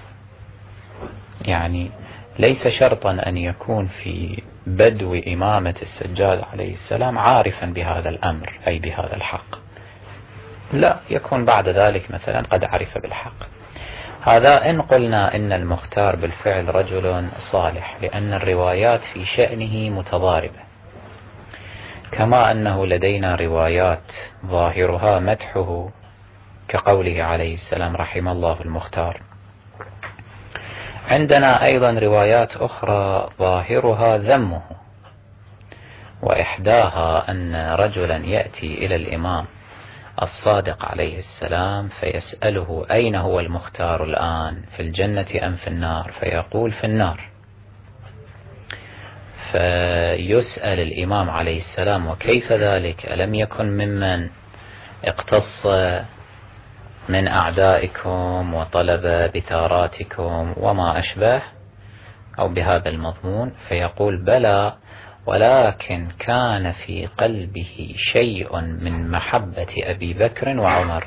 يعني ليس شرطا أن يكون في بدو إمامة السجاد عليه السلام عارفا بهذا الأمر أي بهذا الحق لا يكون بعد ذلك مثلا قد عرف بالحق هذا إن قلنا إن المختار بالفعل رجل صالح لأن الروايات في شأنه متضاربة كما أنه لدينا روايات ظاهرها مدحه كقوله عليه السلام رحم الله المختار عندنا أيضا روايات أخرى ظاهرها ذمه وإحداها أن رجلا يأتي إلى الإمام الصادق عليه السلام فيسأله أين هو المختار الآن في الجنة أم في النار فيقول في النار فيسأل الإمام عليه السلام وكيف ذلك ألم يكن ممن اقتص من أعدائكم وطلب بتاراتكم وما أشبه أو بهذا المضمون فيقول بلى ولكن كان في قلبه شيء من محبة أبي بكر وعمر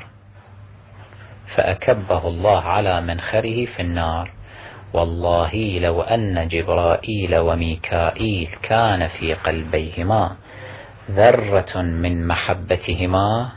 فأكبه الله على منخره في النار والله لو أن جبرائيل وميكائيل كان في قلبيهما ذرة من محبتهما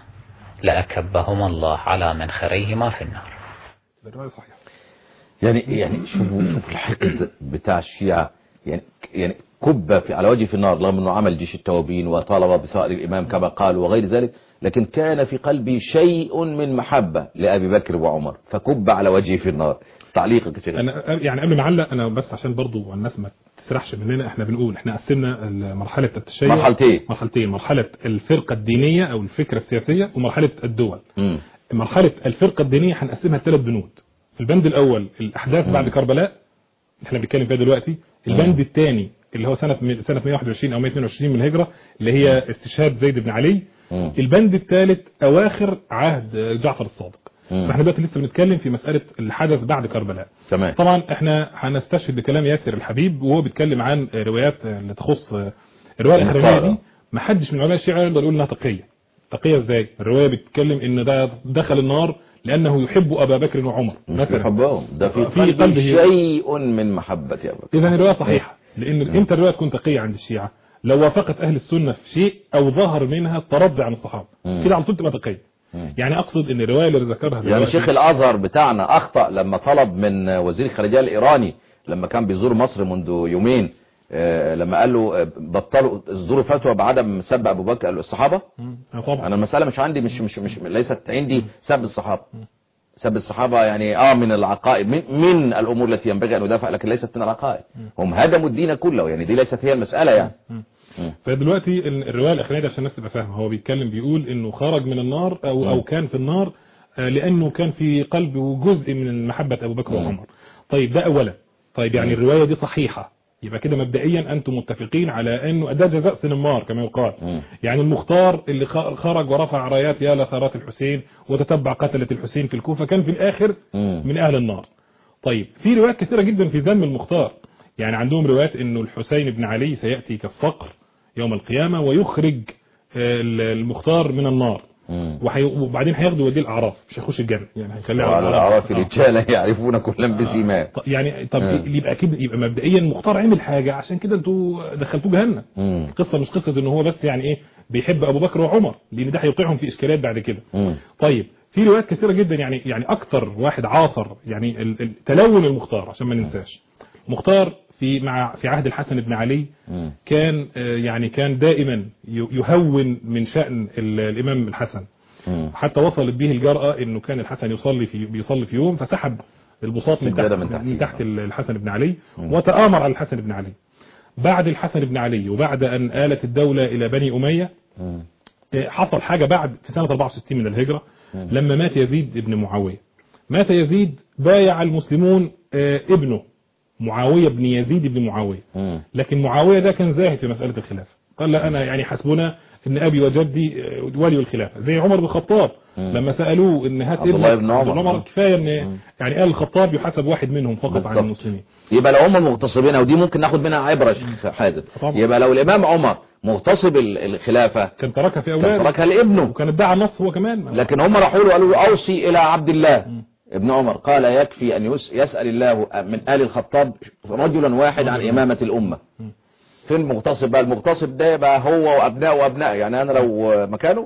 لأكبهما الله على منخريهما في النار الرواية صحيحة يعني يعني شوفوا شوفوا الحقد بتاع الشيعة يعني يعني كب في على وجه في النار رغم انه عمل جيش التوابين وطالب بثأر الامام كما قال وغير ذلك لكن كان في قلبي شيء من محبة لأبي بكر وعمر فكب على وجهه في النار تعليقك يا شيخ انا يعني قبل ما اعلق انا بس عشان برضو الناس ما تسرحش مننا احنا بنقول احنا قسمنا مرحله التشيع مرحلتين. مرحلتين مرحله الفرقه الدينيه او الفكره السياسيه ومرحله الدول مم. مرحله الفرقه الدينيه هنقسمها لثلاث بنود البند الاول الاحداث بعد كربلاء اللي احنا بنتكلم فيها دلوقتي البند الثاني اللي هو سنه سنه 121 او 122 من الهجره اللي هي استشهاد زيد بن علي مم. البند الثالث اواخر عهد جعفر الصادق مم. فاحنا دلوقتي لسه بنتكلم في مساله الحدث بعد كربلاء تمام طبعا احنا هنستشهد بكلام ياسر الحبيب وهو بيتكلم عن روايات اللي تخص الروايه الاخرانيه دي ما حدش من علماء الشيعه يقدر يقول انها تقيه تقيه ازاي الروايه بتتكلم ان ده دخل النار لانه يحب ابا بكر وعمر مش في مثلا حبهم ده في في قلبي قلبه. شيء من محبة يا بكر اذا الروايه صحيحه لان امتى الروايه تكون تقيه عند الشيعه لو وافقت اهل السنه في شيء او ظهر منها الترضي عن الصحابه مم. كده على طول تبقى تقيه مم. يعني اقصد ان الروايه اللي ذكرها يعني دلوقتي- شيخ الازهر بتاعنا اخطأ لما طلب من وزير الخارجية الايراني لما كان بيزور مصر منذ يومين آه، لما قال له آه، بطلوا اصدروا فتوى بعدم سب ابو بكر الصحابة مم. آه طبعا انا المسألة مش عندي مش مش مش ليست عندي سب الصحابة سب الصحابة يعني اه من العقائد من, من الامور التي ينبغي ان ندافع لكن ليست من العقائد هم هدموا الدين كله يعني دي ليست هي المسألة يعني مم. فدلوقتي ال- الروايه الاخرانيه دي عشان الناس تبقى فاهمه هو بيتكلم بيقول انه خرج من النار او او كان في النار آه، لانه كان في قلبه جزء من محبه ابو بكر مم. وعمر طيب ده اولا طيب يعني الروايه دي صحيحه يبقى كده مبدئيا انتم متفقين على انه ده جزاء سنمار كما يقال مم. يعني المختار اللي خ- خرج ورفع رايات يا لثارات الحسين وتتبع قتله الحسين في الكوفه كان في الاخر مم. من اهل النار طيب في روايات كثيره جدا في ذم المختار يعني عندهم روايات انه الحسين بن علي سياتي كالصقر يوم القيامه ويخرج آه، المختار من النار مم. وحي... وبعدين هياخدوا وديه الاعراف مش هيخش الجنه يعني هيخليه وعلى الاعراف آه. رجالا يعرفون كلا بسيماه ط- يعني طب آه. يبقى كده يبقى مبدئيا مختار عمل حاجه عشان كده انتوا دخلتوه جهنم مم. القصه مش قصه ان هو بس يعني ايه بيحب ابو بكر وعمر لان ده هيوقعهم في اشكاليات بعد كده مم. طيب في روايات كثيره جدا يعني يعني اكتر واحد عاصر يعني ال- ال- تلون المختار عشان ما ننساش مختار في مع في عهد الحسن بن علي مم. كان آه، يعني كان دائما ي- يهون من شأن ال- الإمام الحسن مم. حتى وصلت به الجرأة انه كان الحسن يصلي في بيصلي في يوم فسحب البساط من تحت, سجادة من تحته. من تحت الحسن بن علي وتآمر على الحسن بن علي بعد الحسن بن علي وبعد أن آلت الدولة إلى بني أمية مم. آه، حصل حاجة بعد في سنة 64 من الهجرة لما مات يزيد ابن معاوية مات يزيد بايع المسلمون آه، ابنه معاوية بن يزيد بن معاوية مم. لكن معاوية ده كان زاهد في مسألة الخلافة قال لا أنا يعني حسبنا ان أبي وجدي آه، ولي الخلافة زي عمر بن الخطاب مم. لما سألوه ان هات عبد الله ابنك- بن عمر. عبد الله مم. كفاية ان يعني آل الخطاب يحسب واحد منهم فقط عن بالضبط. المسلمين يبقى لو هم مغتصبين ودي ممكن ناخد منها عبرة يا شيخ حازم طبعا. يبقى لو الامام عمر مغتصب ال- الخلافة كان تركها في كان أولاده تركها لابنه وكان ادعى النص هو كمان لكن هم راحوا له قالوا له اوصي الى عبد الله ابن عمر قال يكفي ان يس- يسأل الله من آل الخطاب رجلا واحد عن إمامة الأمة فين المغتصب بقى المغتصب ده يبقى هو وأبنائه وأبنائه يعني أنا لو مكانه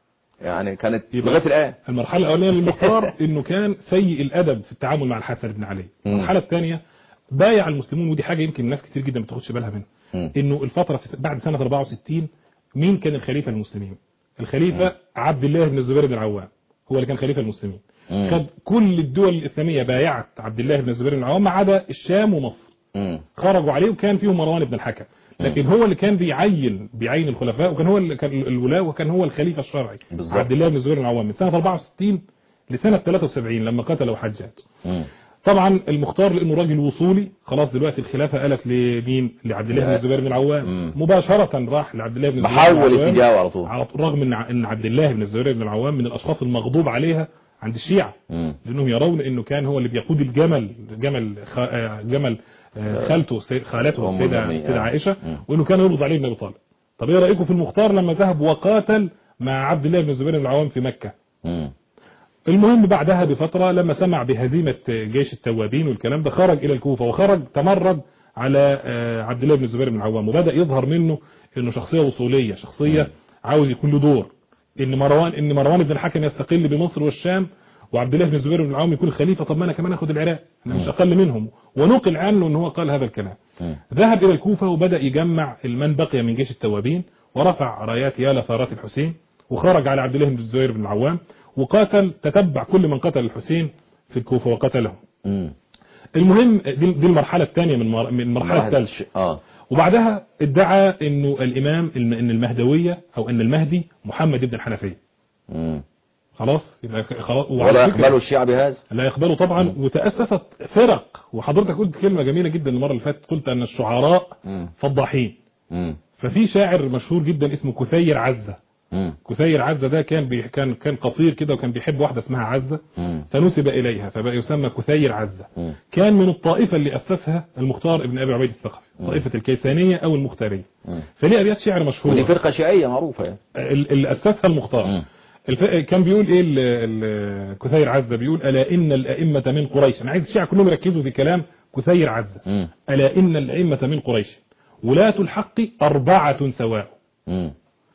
يعني كانت يبقى- لغاية الآن المرحلة الأولانية للمختار إنه كان سيء الأدب في التعامل مع الحسن بن علي مم. المرحلة الثانية بايع المسلمون ودي حاجة يمكن الناس كتير جدا ما بتاخدش بالها منها مم. إنه الفترة في بعد سنة 64 مين كان الخليفة المسلمين الخليفة عبد الله بن الزبير بن العوام هو اللي كان خليفة المسلمين مم. خد كل الدول الإسلامية بايعت عبد الله بن الزبير بن العوام ما عدا الشام ومصر مم. خرجوا عليه وكان فيهم مروان بن الحكم لكن هو اللي كان بيعين بيعين الخلفاء وكان هو اللي كان الولاة وكان هو الخليفة الشرعي بالظبط. عبد الله بن الزبير بن العوام من سنة 64 لسنة 73 لما قتلوا حجاج مم. طبعا المختار لانه راجل وصولي خلاص دلوقتي الخلافه قالت لمين لعبد الله بن لا. الزبير بن العوام مم. مباشره راح لعبد الله بن الزبير بن محول العوام اتجاهه على طول على طول رغم ان ان عبد الله بن الزبير بن العوام من الاشخاص المغضوب عليها عند الشيعة مم. لانهم يرون انه كان هو اللي بيقود الجمل جمل خ... آه، جمل آه، خالته سي- خالته أم السيده المؤمنين. السيده آه. عائشه مم. وانه كان يرضى عليه ابن ابي طالب طب ايه رايكم في المختار لما ذهب وقاتل مع عبد الله بن الزبير بن العوام في مكه مم. المهم بعدها بفترة لما سمع بهزيمة جيش التوابين والكلام ده خرج إلى الكوفة وخرج تمرد على آه، عبد الله بن الزبير بن العوام وبدأ يظهر منه إنه شخصية وصولية شخصية عاوز يكون له دور إن مروان إن مروان بن الحكم يستقل بمصر والشام وعبد الله بن الزبير بن العوام يكون خليفة طب ما أنا كمان أخد العراق أنا مش أقل منهم ونقل عنه إن هو قال هذا الكلام مم. ذهب إلى الكوفة وبدأ يجمع المن بقي من جيش التوابين ورفع رايات يا لثارات الحسين وخرج على عبد الله بن الزبير بن العوام وقاتل تتبع كل من قتل الحسين في الكوفة وقتلهم مم. المهم دي, دي المرحلة الثانية من مر- من المرحلة واحد الثالثة ش- اه وبعدها ادعى انه الامام ان المهدوية او ان المهدي محمد بن الحنفية مم. خلاص يبقى خلاص وعلى ولا فكرة يقبلوا الشيعة بهذا لا يقبلوا طبعا وتأسست فرق وحضرتك قلت كلمة جميلة جدا المرة اللي فاتت قلت ان الشعراء مم. فضاحين مم. ففي شاعر مشهور جدا اسمه كثير عزة مم. كثير عزة ده كان بي كان كان قصير كده وكان بيحب واحدة اسمها عزة مم. فنسب إليها فبقى يسمى كثير عزة مم. كان من الطائفة اللي أسسها المختار ابن أبي عبيد الثقفي طائفة الكيسانية أو المختارية مم. فليه أبيات شعر ودي مشهورة فرقة شيعية معروفة يعني ال- اللي أسسها المختار مم. الف... كان بيقول إيه ال- ال- كثير عزة بيقول ألا إن الأئمة من قريش أنا عايز الشيعة كلهم يركزوا في كلام كثير عزة مم. ألا إن الأئمة من قريش ولاة الحق أربعة سواء مم.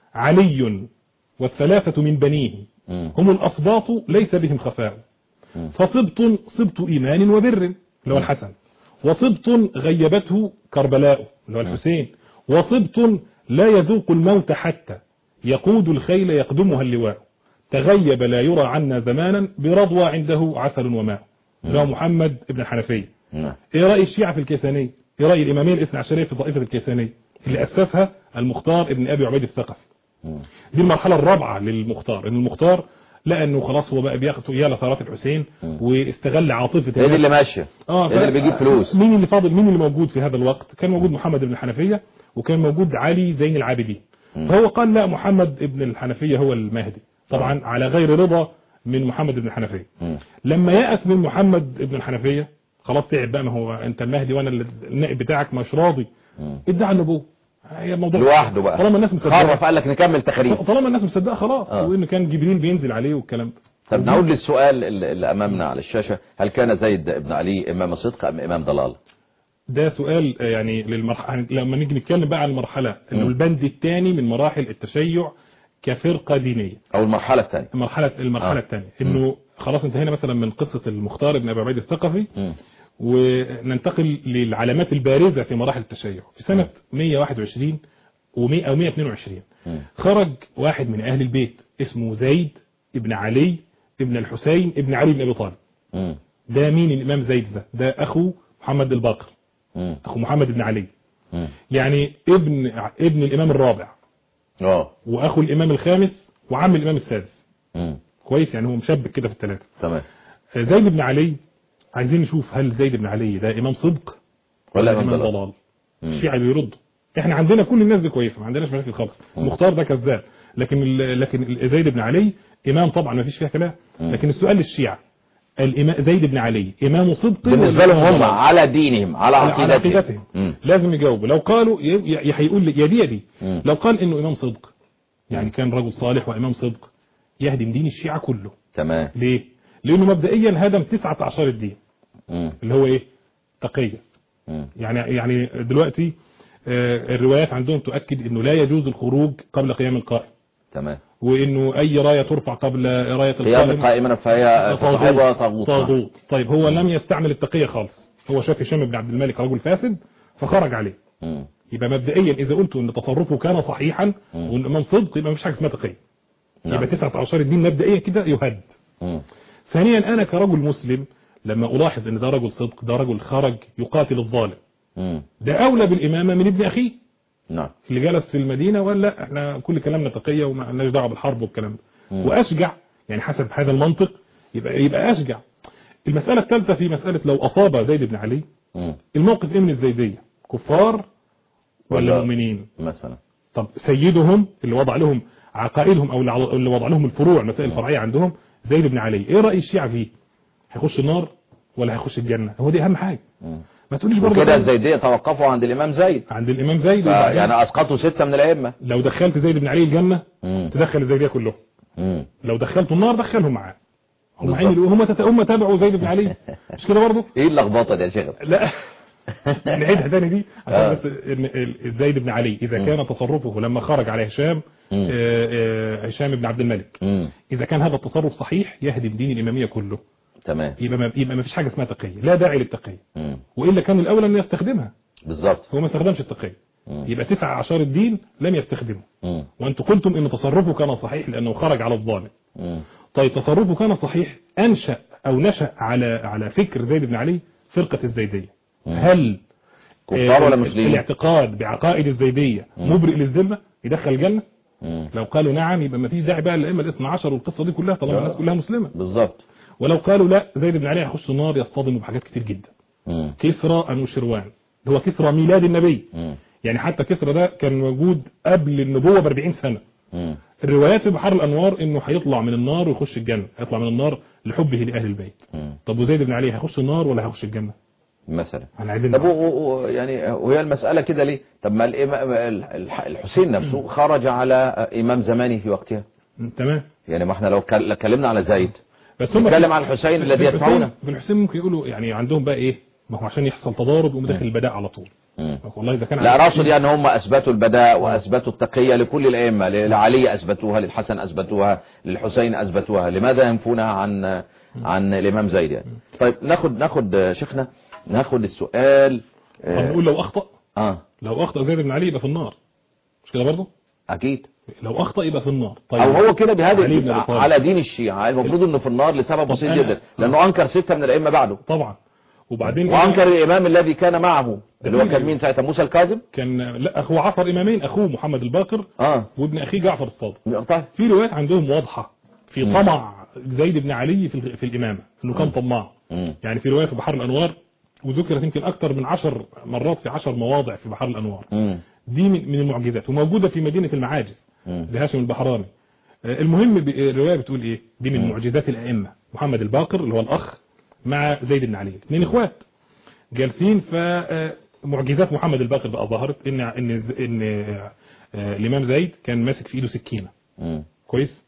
علي والثلاثة من بنيه مم. هم الأصباط ليس بهم خفاء مم. فصبط صبط إيمان وبر اللي هو الحسن وصبط غيبته كربلاء اللي هو الحسين وصبط لا يذوق الموت حتى يقود الخيل يقدمها اللواء تغيب لا يرى عنا زمانا برضوى عنده عسل وماء اللي هو محمد ابن الحنفية نعم. ايه رأي الشيعة في الكيسانية ايه رأي الإمامية الاثنى عشرية في طائفة الكيسانية اللي أسسها المختار ابن أبي عبيد الثقفي مم. دي المرحلة الرابعة للمختار ان المختار لقى انه خلاص هو بقى بياخد يا لثارات الحسين واستغل عاطفة هي دي الناس. اللي ماشية اه هي دي اللي بيجيب فلوس مين اللي فاضل مين اللي موجود في هذا الوقت كان موجود محمد بن الحنفية وكان موجود علي زين العابدين فهو قال لا محمد بن الحنفية هو المهدي طبعا على غير رضا من محمد بن الحنفية مم. لما يأس من محمد بن الحنفية خلاص تعب بقى ما هو انت المهدي وانا اللي- النائب بتاعك مش راضي مم. ادعى النبوة هي الموضوع لوحده بقى طالما الناس مصدقه خرف قال لك نكمل تخريب طالما الناس مصدقه خلاص آه. وانه كان جبريل بينزل عليه والكلام ده طب نعود للسؤال اللي اللي أمامنا على الشاشة هل كان زيد بن علي إمام صدق أم إمام ضلال ده سؤال آه، يعني للمرحله لما نيجي نتكلم بقى عن المرحله انه مم. البند الثاني من مراحل التشيع كفرقه دينيه أو المرحلة الثانية المرحله المرحله آه. الثانيه انه خلاص انتهينا مثلا من قصه المختار ابن ابي عبيد الثقفي مم. وننتقل للعلامات البارزه في مراحل التشيع في سنه 121 و100 او 122 مم. خرج واحد من اهل البيت اسمه زيد ابن علي ابن الحسين ابن علي بن ابي طالب مم. ده مين الامام زيد ده ده اخو محمد الباقر مم. اخو محمد بن علي مم. يعني ابن ابن الامام الرابع اه واخو الامام الخامس وعم الامام السادس مم. كويس يعني هو مشبك كده في الثلاثه تمام زيد بن علي عايزين نشوف هل زيد بن علي ده امام صدق ولا امام إمام ضلال ضلال مم. الشيعة بيردوا احنا عندنا كل الناس دي كويسه ما عندناش مشاكل خالص المختار ده كذاب لكن ال- لكن ال- زيد بن علي امام طبعا ما فيش فيها كلام مم. لكن السؤال للشيعة الإمام زيد بن علي امام صدق بالنسبة ولا لهم هم ضلال؟ على دينهم على على على عقيدتهم عقيدتهم مم. لازم يجاوبوا لو قالوا ي- ي- هيقول لي يا دي يا دي مم. لو قال انه امام صدق يعني كان رجل صالح وامام صدق يهدم دين الشيعة كله تمام ليه لانه مبدئيا هدم تسعة اعشار الدين مم. اللي هو ايه تقية مم. يعني يعني دلوقتي آه، الروايات عندهم تؤكد انه لا يجوز الخروج قبل قيام القائم تمام وانه اي راية ترفع قبل راية قيام القائم قائما فهي تصاحبها طاغوت طاغوت طيب هو لم يستعمل التقية خالص هو شاف هشام بن عبد الملك رجل فاسد فخرج عليه مم. يبقى مبدئيا اذا قلتوا ان تصرفه كان صحيحا مم. وان صدق يبقى مفيش حاجه اسمها تقيه نعم. يبقى تسعة عشر الدين مبدئيا كده يهد مم. ثانيا انا كرجل مسلم لما الاحظ ان ده رجل صدق ده رجل خرج يقاتل الظالم مم. ده اولى بالامامه من ابن اخيه نعم اللي جلس في المدينه ولا احنا كل كلامنا تقيه وما لناش دعوه بالحرب والكلام ده مم. واشجع يعني حسب هذا المنطق يبقى يبقى اشجع المساله الثالثه في مساله لو اصاب زيد بن علي مم. الموقف ايه من الزيديه كفار ولا ولا- مؤمنين مثلا طب سيدهم اللي وضع لهم عقائدهم او اللي عض- اللي وضع لهم الفروع المسائل الفرعيه عندهم زيد بن علي ايه راي الشيعه فيه هيخش النار ولا هيخش الجنه هو دي اهم حاجه مم. ما تقوليش برضه وكده بقى الزيدية توقفوا عند الإمام زيد عند الامام زيد وبعدين يعني أسقطوا ستة من الأئمة لو دخلت زيد بن علي الجنه مم. تدخل الزيديه كلهم مم. لو دخلته النار دخلهم معاه هم بالظبط. عين هم تت... هم تابعوا زيد بن علي مش كده برضه إيه اللخبطة دي يا شيخ لا نعيدها تاني دي آه. عشان بس إن ال- زيد بن علي اذا مم. كان تصرفه لما خرج على هشام مم. آه، آه، هشام بن عبد الملك مم. اذا كان هذا التصرف صحيح يهدم دين الاماميه كله تمام يبقى ما يبقى ما فيش حاجه اسمها تقيه لا داعي للتقيه مم. والا كان الاولى انه يستخدمها بالظبط هو ما استخدمش التقيه مم. يبقى تسع اعشار الدين لم يستخدمه مم. وانتم قلتم ان تصرفه كان صحيح لانه خرج على الظالم مم. طيب تصرفه كان صحيح انشا او نشا على على فكر زيد بن علي فرقه الزيديه مم. هل كفار ولا آه، مسلمين الاعتقاد بعقائد الزيديه مم. مبرئ للذمه يدخل الجنه مم. لو قالوا نعم يبقى ما فيش داعي بقى للائمه الاثنى عشر والقصه دي كلها طالما لا. الناس كلها مسلمه بالظبط ولو قالوا لا زيد بن علي هيخش النار يصطدم بحاجات كتير جدا مم. كسرى انوشروان اللي هو كسرى ميلاد النبي مم. يعني حتى كسرى ده كان موجود قبل النبوه ب 40 سنه مم. الروايات في بحر الانوار انه هيطلع من النار ويخش الجنه هيطلع من النار لحبه لاهل البيت مم. طب وزيد بن علي هيخش النار ولا هيخش الجنه مثلا احنا عايزين طب نعرف. و- و- و- يعني وهي المسألة كده ليه طب ما الإمام الح- الحسين نفسه خرج على إمام زمانه في وقتها م، تمام يعني ما احنا لو كل- اتكلمنا على زيد بس هم نتكلم عن الحسين في الذي الحسين- يدفعونه في الحسين ممكن يقولوا يعني عندهم بقى ايه ما هو عشان يحصل تضارب يقوم داخل البداء على طول مم. والله اذا كان لا عندك- اقصد يعني هم اثبتوا البداء واثبتوا التقيه لكل الائمه لعلي اثبتوها للحسن اثبتوها للحسين اثبتوها لماذا ينفونها عن عن الامام زيد يعني طيب ناخد ناخد شيخنا ناخد السؤال طب اه, نقول لو اخطا آه لو اخطا زيد بن علي يبقى في النار مش كده برضه اكيد لو اخطا يبقى في النار طيب او هو كده علي بن بهذه أبي طالب. على دين الشيعة المفروض انه في النار لسبب طب بسيط أنا- جدا لانه انكر ستة من الائمة بعده طبعا وبعدين وانكر الامام الذي كان معه اللي هو كان مين ساعتها موسى الكاظم كان لا اخوه عصر امامين اخوه محمد الباقر اه وابن اخيه جعفر الصادق طيب في روايات عندهم واضحه في مم. طمع زيد بن علي في في الامامه انه كان طماع مم. يعني في روايه في بحر الانوار وذكرت يمكن اكثر من عشر مرات في عشر مواضع في بحر الانوار مم. دي من من المعجزات وموجوده في مدينه المعاجز مم. لهاشم البحراني آه، المهم ب- الروايه بتقول ايه دي من مم. معجزات الائمه محمد الباقر اللي هو الاخ مع زيد بن علي اثنين اخوات جالسين فمعجزات محمد الباقر بقى ظهرت ان ان ان آه، آه، الامام زيد كان ماسك في ايده سكينه مم. كويس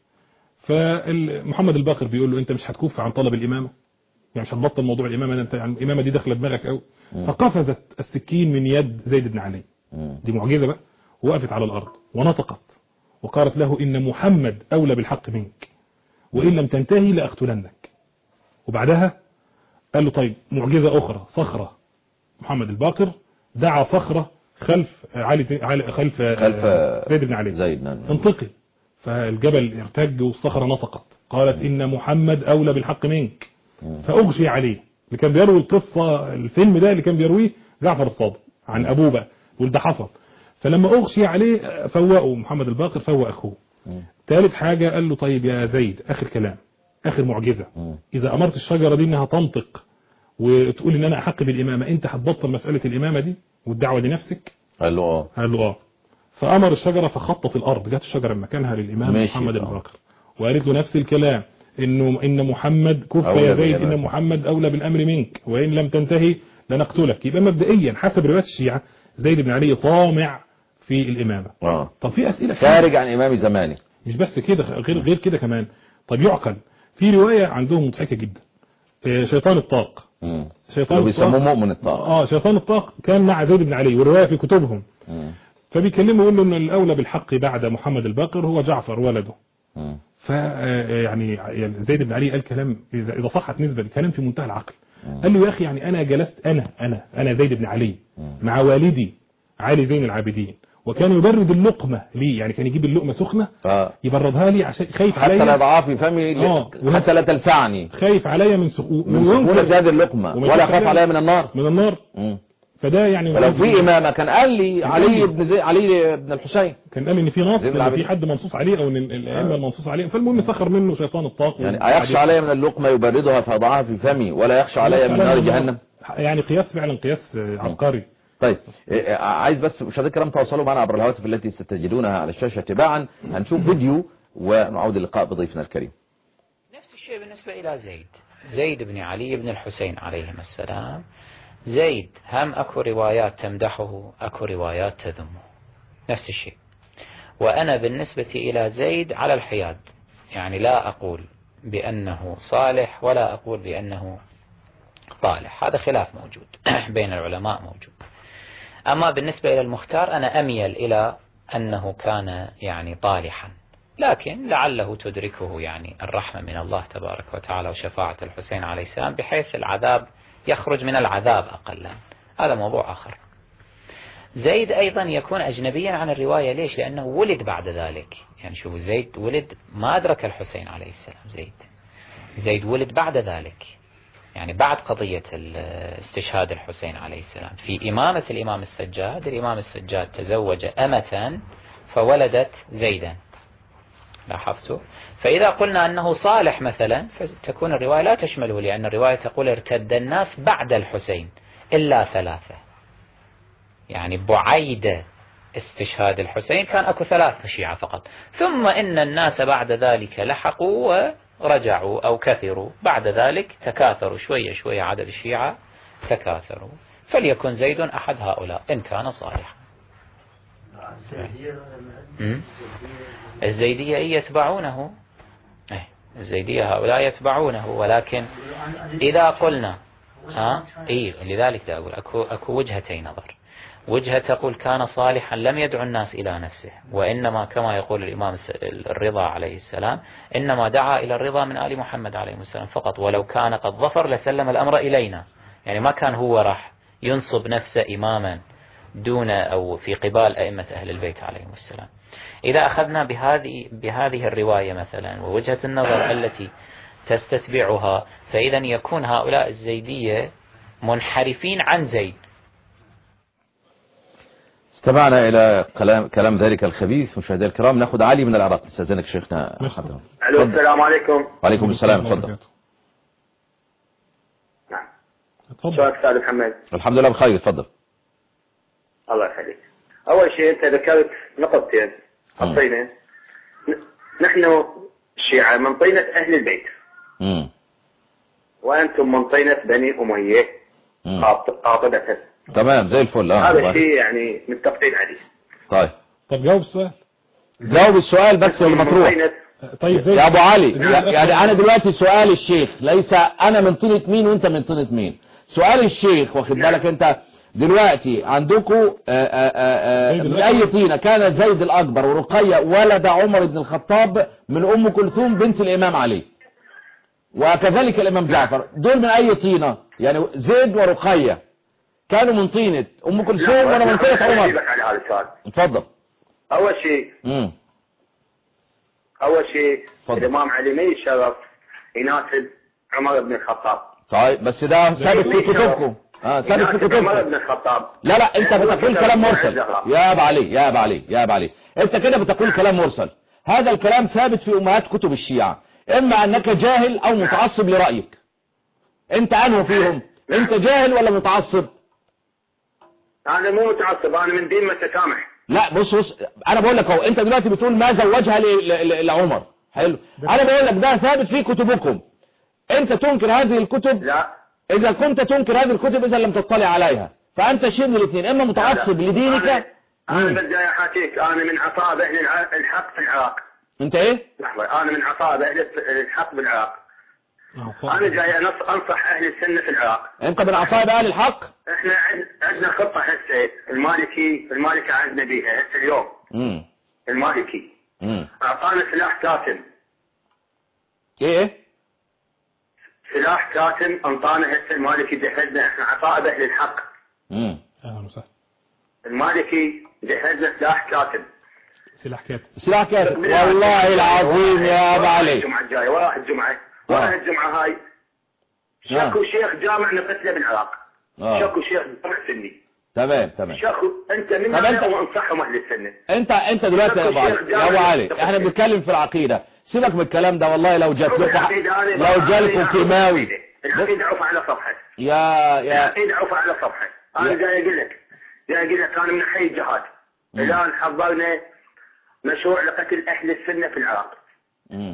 فمحمد الباقر بيقول له انت مش هتكف عن طلب الامامه يعني مش هتبطل موضوع الامامه ده انت يعني الامامه دي داخله دماغك قوي مم. فقفزت السكين من يد زيد بن علي مم. دي معجزه بقى وقفت على الارض ونطقت وقالت له ان محمد اولى بالحق منك وان لم تنتهي لاقتلنك وبعدها قال له طيب معجزه اخرى صخره محمد الباقر دعا صخره خلف علي علي- خلف خلف زيد بن علي زيد نعم انطقي فالجبل ارتج والصخرة نطقت قالت إن محمد أولى بالحق منك مم. فأغشي عليه اللي كان بيروي القصة الفيلم ده اللي كان بيرويه جعفر الصادق عن أبوه بقى واللي ده حصل فلما أغشي عليه فوقه محمد الباقر فوق أخوه مم. ثالث حاجة قال له طيب يا زيد آخر كلام آخر معجزة مم. إذا أمرت الشجرة دي إنها تنطق وتقول إن أنا أحق بالإمامة أنت هتبطل مسألة الإمامة دي والدعوة دي نفسك قال له اه قال له اه فامر الشجره فخطت الارض جت الشجره مكانها للامام ماشي، محمد آه. الباقر وقالت له نفس الكلام انه ان محمد كف أولى يا زيد بالإمامة. ان محمد اولى بالامر منك وان لم تنتهي لنقتلك يبقى مبدئيا حسب روايات الشيعه زيد بن علي طامع في الامامه اه طب في اسئله كتير. خارج عن امام زمانه مش بس كده غير غير كده كمان طب يعقل في روايه عندهم مضحكه جدا آه، شيطان الطاق مم. شيطان اللي بيسموه الطاق مؤمن الطاقة اه شيطان الطاق كان مع زيد بن علي والروايه في كتبهم مم. فبيكلمه يقول له ان الاولى بالحق بعد محمد الباقر هو جعفر ولده مم. ف يعني يعني زيد بن علي قال كلام اذا اذا صحت نسبه الكلام في منتهى العقل قال له يا اخي يعني انا جلست انا انا انا زيد بن علي مع والدي علي زين العابدين وكان يبرد اللقمة ليه يعني كان يجيب اللقمة سخنة ف- يبردها لي عشان خايف حتى لا عليا ضعاف في فمي آه. حتى لا تلسعني خايف عليا من سخ... من سخونة هذه اللقمة وما ولا يخاف خاف عليا عليها من النار من النار مم. فده يعني فلو في إمامة كان قال لي علي لي. بن زي علي بن الحسين كان قال ان في نص زين ان العابدين. في حد منصوص عليه او ان الائمه المنصوص عليهم فالمهم سخر منه شيطان الطاق يعني أيخشى علي من اللقمة يبردها فأضعها في فمي ولا يخشى علي من نار جهنم يعني قياس فعلا قياس آه، عبقري طيب إيه، إيه، عايز بس مشاهدينا الكرام تواصلوا معنا عبر الهواتف التي ستجدونها على الشاشة تباعا هنشوف فيديو ونعود اللقاء بضيفنا الكريم نفس الشيء بالنسبة إلى زيد زيد بن علي بن الحسين عليهما السلام زيد هم أكو روايات تمدحه أكو روايات تذمه نفس الشيء وأنا بالنسبة إلى زيد على الحياد يعني لا أقول بأنه صالح ولا أقول بأنه طالح هذا خلاف موجود بين العلماء موجود أما بالنسبة إلى المختار أنا أميل إلى أنه كان يعني طالحا لكن لعله تدركه يعني الرحمة من الله تبارك وتعالى وشفاعة الحسين عليه السلام بحيث العذاب يخرج من العذاب أقلا هذا موضوع آخر زيد أيضا يكون أجنبيا عن الرواية ليش لأنه ولد بعد ذلك يعني شوفوا زيد ولد ما أدرك الحسين عليه السلام زيد زيد ولد بعد ذلك يعني بعد قضية ال- استشهاد الحسين عليه السلام في إمامة الإمام السجاد الإمام السجاد تزوج أمة فولدت زيدا لاحظتوا فإذا قلنا أنه صالح مثلا فتكون الرواية لا تشمله لأن الرواية تقول ارتد الناس بعد الحسين إلا ثلاثة يعني بعيد استشهاد الحسين كان أكو ثلاثة شيعة فقط ثم إن الناس بعد ذلك لحقوا ورجعوا أو كثروا بعد ذلك تكاثروا شوية شوية عدد الشيعة تكاثروا فليكن زيد أحد هؤلاء إن كان صالحا مم. الزيدية إيه يتبعونه إيه، الزيدية هؤلاء يتبعونه ولكن إذا قلنا ها إيه لذلك دا أقول أكو, أكو وجهتين نظر وجهة تقول كان صالحا لم يدعو الناس إلى نفسه وإنما كما يقول الإمام الس- الرضا عليه السلام إنما دعا إلى الرضا من آل محمد عليه السلام فقط ولو كان قد ظفر لسلم الأمر إلينا يعني ما كان هو راح ينصب نفسه إماما دون أو في قبال أئمة أهل البيت عليهم السلام إذا أخذنا بهذه بهذه الرواية مثلا ووجهة النظر التي تستتبعها فإذا يكون هؤلاء الزيدية منحرفين عن زيد استمعنا إلى كلام كلام ذلك الخبيث مشاهدينا الكرام ناخذ علي من العراق استاذنك شيخنا ماشي. حضرتك. الو تفضل. السلام عليكم وعليكم السلام تفضل نعم اتفضل شلونك استاذ محمد الحمد لله بخير تفضل الله يخليك اول شيء انت ذكرت نقطتين حطينا نحن الشيعة من طينة اهل البيت مم. وانتم من طينة بني امية مم. قاط- قاطبة تمام زي الفل اه هذا والله. الشيء يعني متفقين عليه طيب طب جاوب السؤال جاوب السؤال بس من المطروح طينة طيب زي يا ابو علي زي الأخ- يعني انا دلوقتي سؤال الشيخ ليس انا من طينة مين وانت من طينة مين سؤال الشيخ واخد بالك انت دلوقتي عندكم زيد من الأكبر. اي طينة كان زيد الاكبر ورقية ولد عمر بن الخطاب من ام كلثوم بنت الامام علي وكذلك الامام جعفر دول من اي طينة يعني زيد ورقية كانوا من طينة ام كلثوم لا، ولا من طينة أنا عمر أجيبك على هذا السؤال اتفضل اول شيء امم اول شيء تفضل. الامام علي ما يشرف يناسب عمر بن الخطاب طيب بس ده ثابت في كتبكم اه ثابت في يناسب عمر كتبكم بن الخطاب لا لا انت يعني هو بتقول كتاب كلام عن مرسل الزهراء. يا ابو علي يا ابو علي يا ابو علي انت كده بتقول كلام مرسل هذا الكلام ثابت في امهات كتب الشيعة اما انك جاهل او متعصب لرأيك انت انه فيهم انت جاهل ولا متعصب انا مو متعصب انا من دين متسامح لا بص بص انا بقول لك اهو انت دلوقتي بتقول ما زوجها ل- ل- ل- لعمر حلو انا بقول لك ده ثابت في كتبكم انت تنكر هذه الكتب لا اذا كنت تنكر هذه الكتب اذا لم تطلع عليها فانت شيء من الاثنين اما متعصب لا. لدينك انا, أنا مم. بدي احاكيك انا من عصابه اهل الع- الحق في العراق انت ايه لحظه انا من عصابه اهل الحق بالعراق انا جاي أنص- انصح اهل السنه في العراق انت من عصائب اهل الحق احنا عن- عندنا خطه هسه المالكي المالكي عندنا بيها هسه اليوم امم المالكي امم اعطانا سلاح كاتم ايه ايه سلاح كاتم انطانا هسه المالكي جهزنا احنا عصائب اهل الحق امم اهلا وسهلا المالكي جهزنا سلاح كاتب سلاح كاتب سلاح كاتب والله العظيم يا ابو علي الجمعه الجايه وراح الجمعه وراح الجمعه هاي نعم. شكو شيخ جامع نقتله بالعراق آه. شكو شيخ جامع سني تمام تمام شكو انت من طب أنت- هنا وانصحهم اهل السنه انت انت دلوقتي يا ابو علي يا ابو علي احنا بنتكلم في العقيده سيبك من الكلام ده والله لو جات لكم العقيدة أنا- لو جالكم أنا- كيماوي العقيده عفوا على صفحه يا يا العقيده عفوا على صفحه انا يا- جاي اقول لك جاي اقول لك انا من حي الجهاد الان حضرنا مشروع لقتل اهل السنه في العراق مم.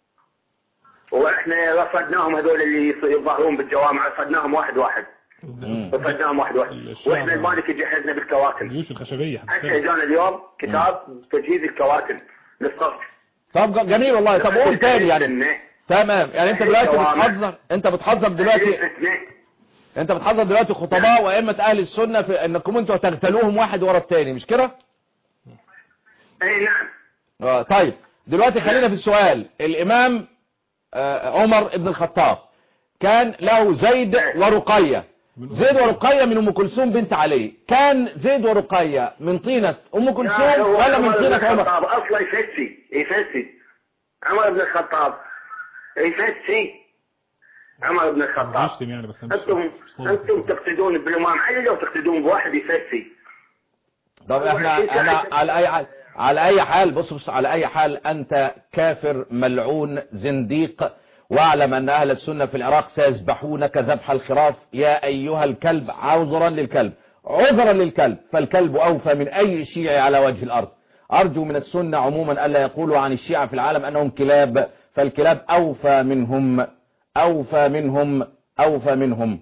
واحنا رصدناهم هذول اللي يص- يظهرون بالجوامع رصدناهم واحد واحد مم. رصدناهم واحد واحد الشعب- واحنا المالك جهزنا بالكواتم الجيوش الخشبية هسه اجانا اليوم كتاب تجهيز الكواتم للصف طب ج- جميل والله طب قول تاني يعني السنة. تمام يعني انت دلوقتي بتحذر انت بتحذر دلوقتي السنة. انت بتحذر دلوقتي خطباء وائمه اهل السنه في انكم انتوا تغتالوهم واحد ورا التاني مش كده؟ اي نعم اه طيب دلوقتي خلينا في السؤال الامام آه، عمر بن الخطاب كان له زيد ورقية زيد ورقية من ام كلثوم بنت علي كان زيد ورقية من طينة ام لا، كلثوم هو ولا من عمر بن طينة عمر الخطاب اصلا يفسي يفسي عمر بن الخطاب يفسي عمر بن الخطاب بيشتم يعني بس أنا مش- انتم مش صادق. انتم تقتدون بالامام علي لو تقتدون بواحد يفسي طب احنا انا على اي حال على اي حال بص بص على اي حال انت كافر ملعون زنديق واعلم ان اهل السنة في العراق سيذبحونك ذبح الخراف يا ايها الكلب عذرا للكلب عذرا للكلب فالكلب اوفى من اي شيعي على وجه الارض ارجو من السنة عموما الا يقولوا عن الشيعة في العالم انهم كلاب فالكلاب اوفى منهم اوفى منهم اوفى منهم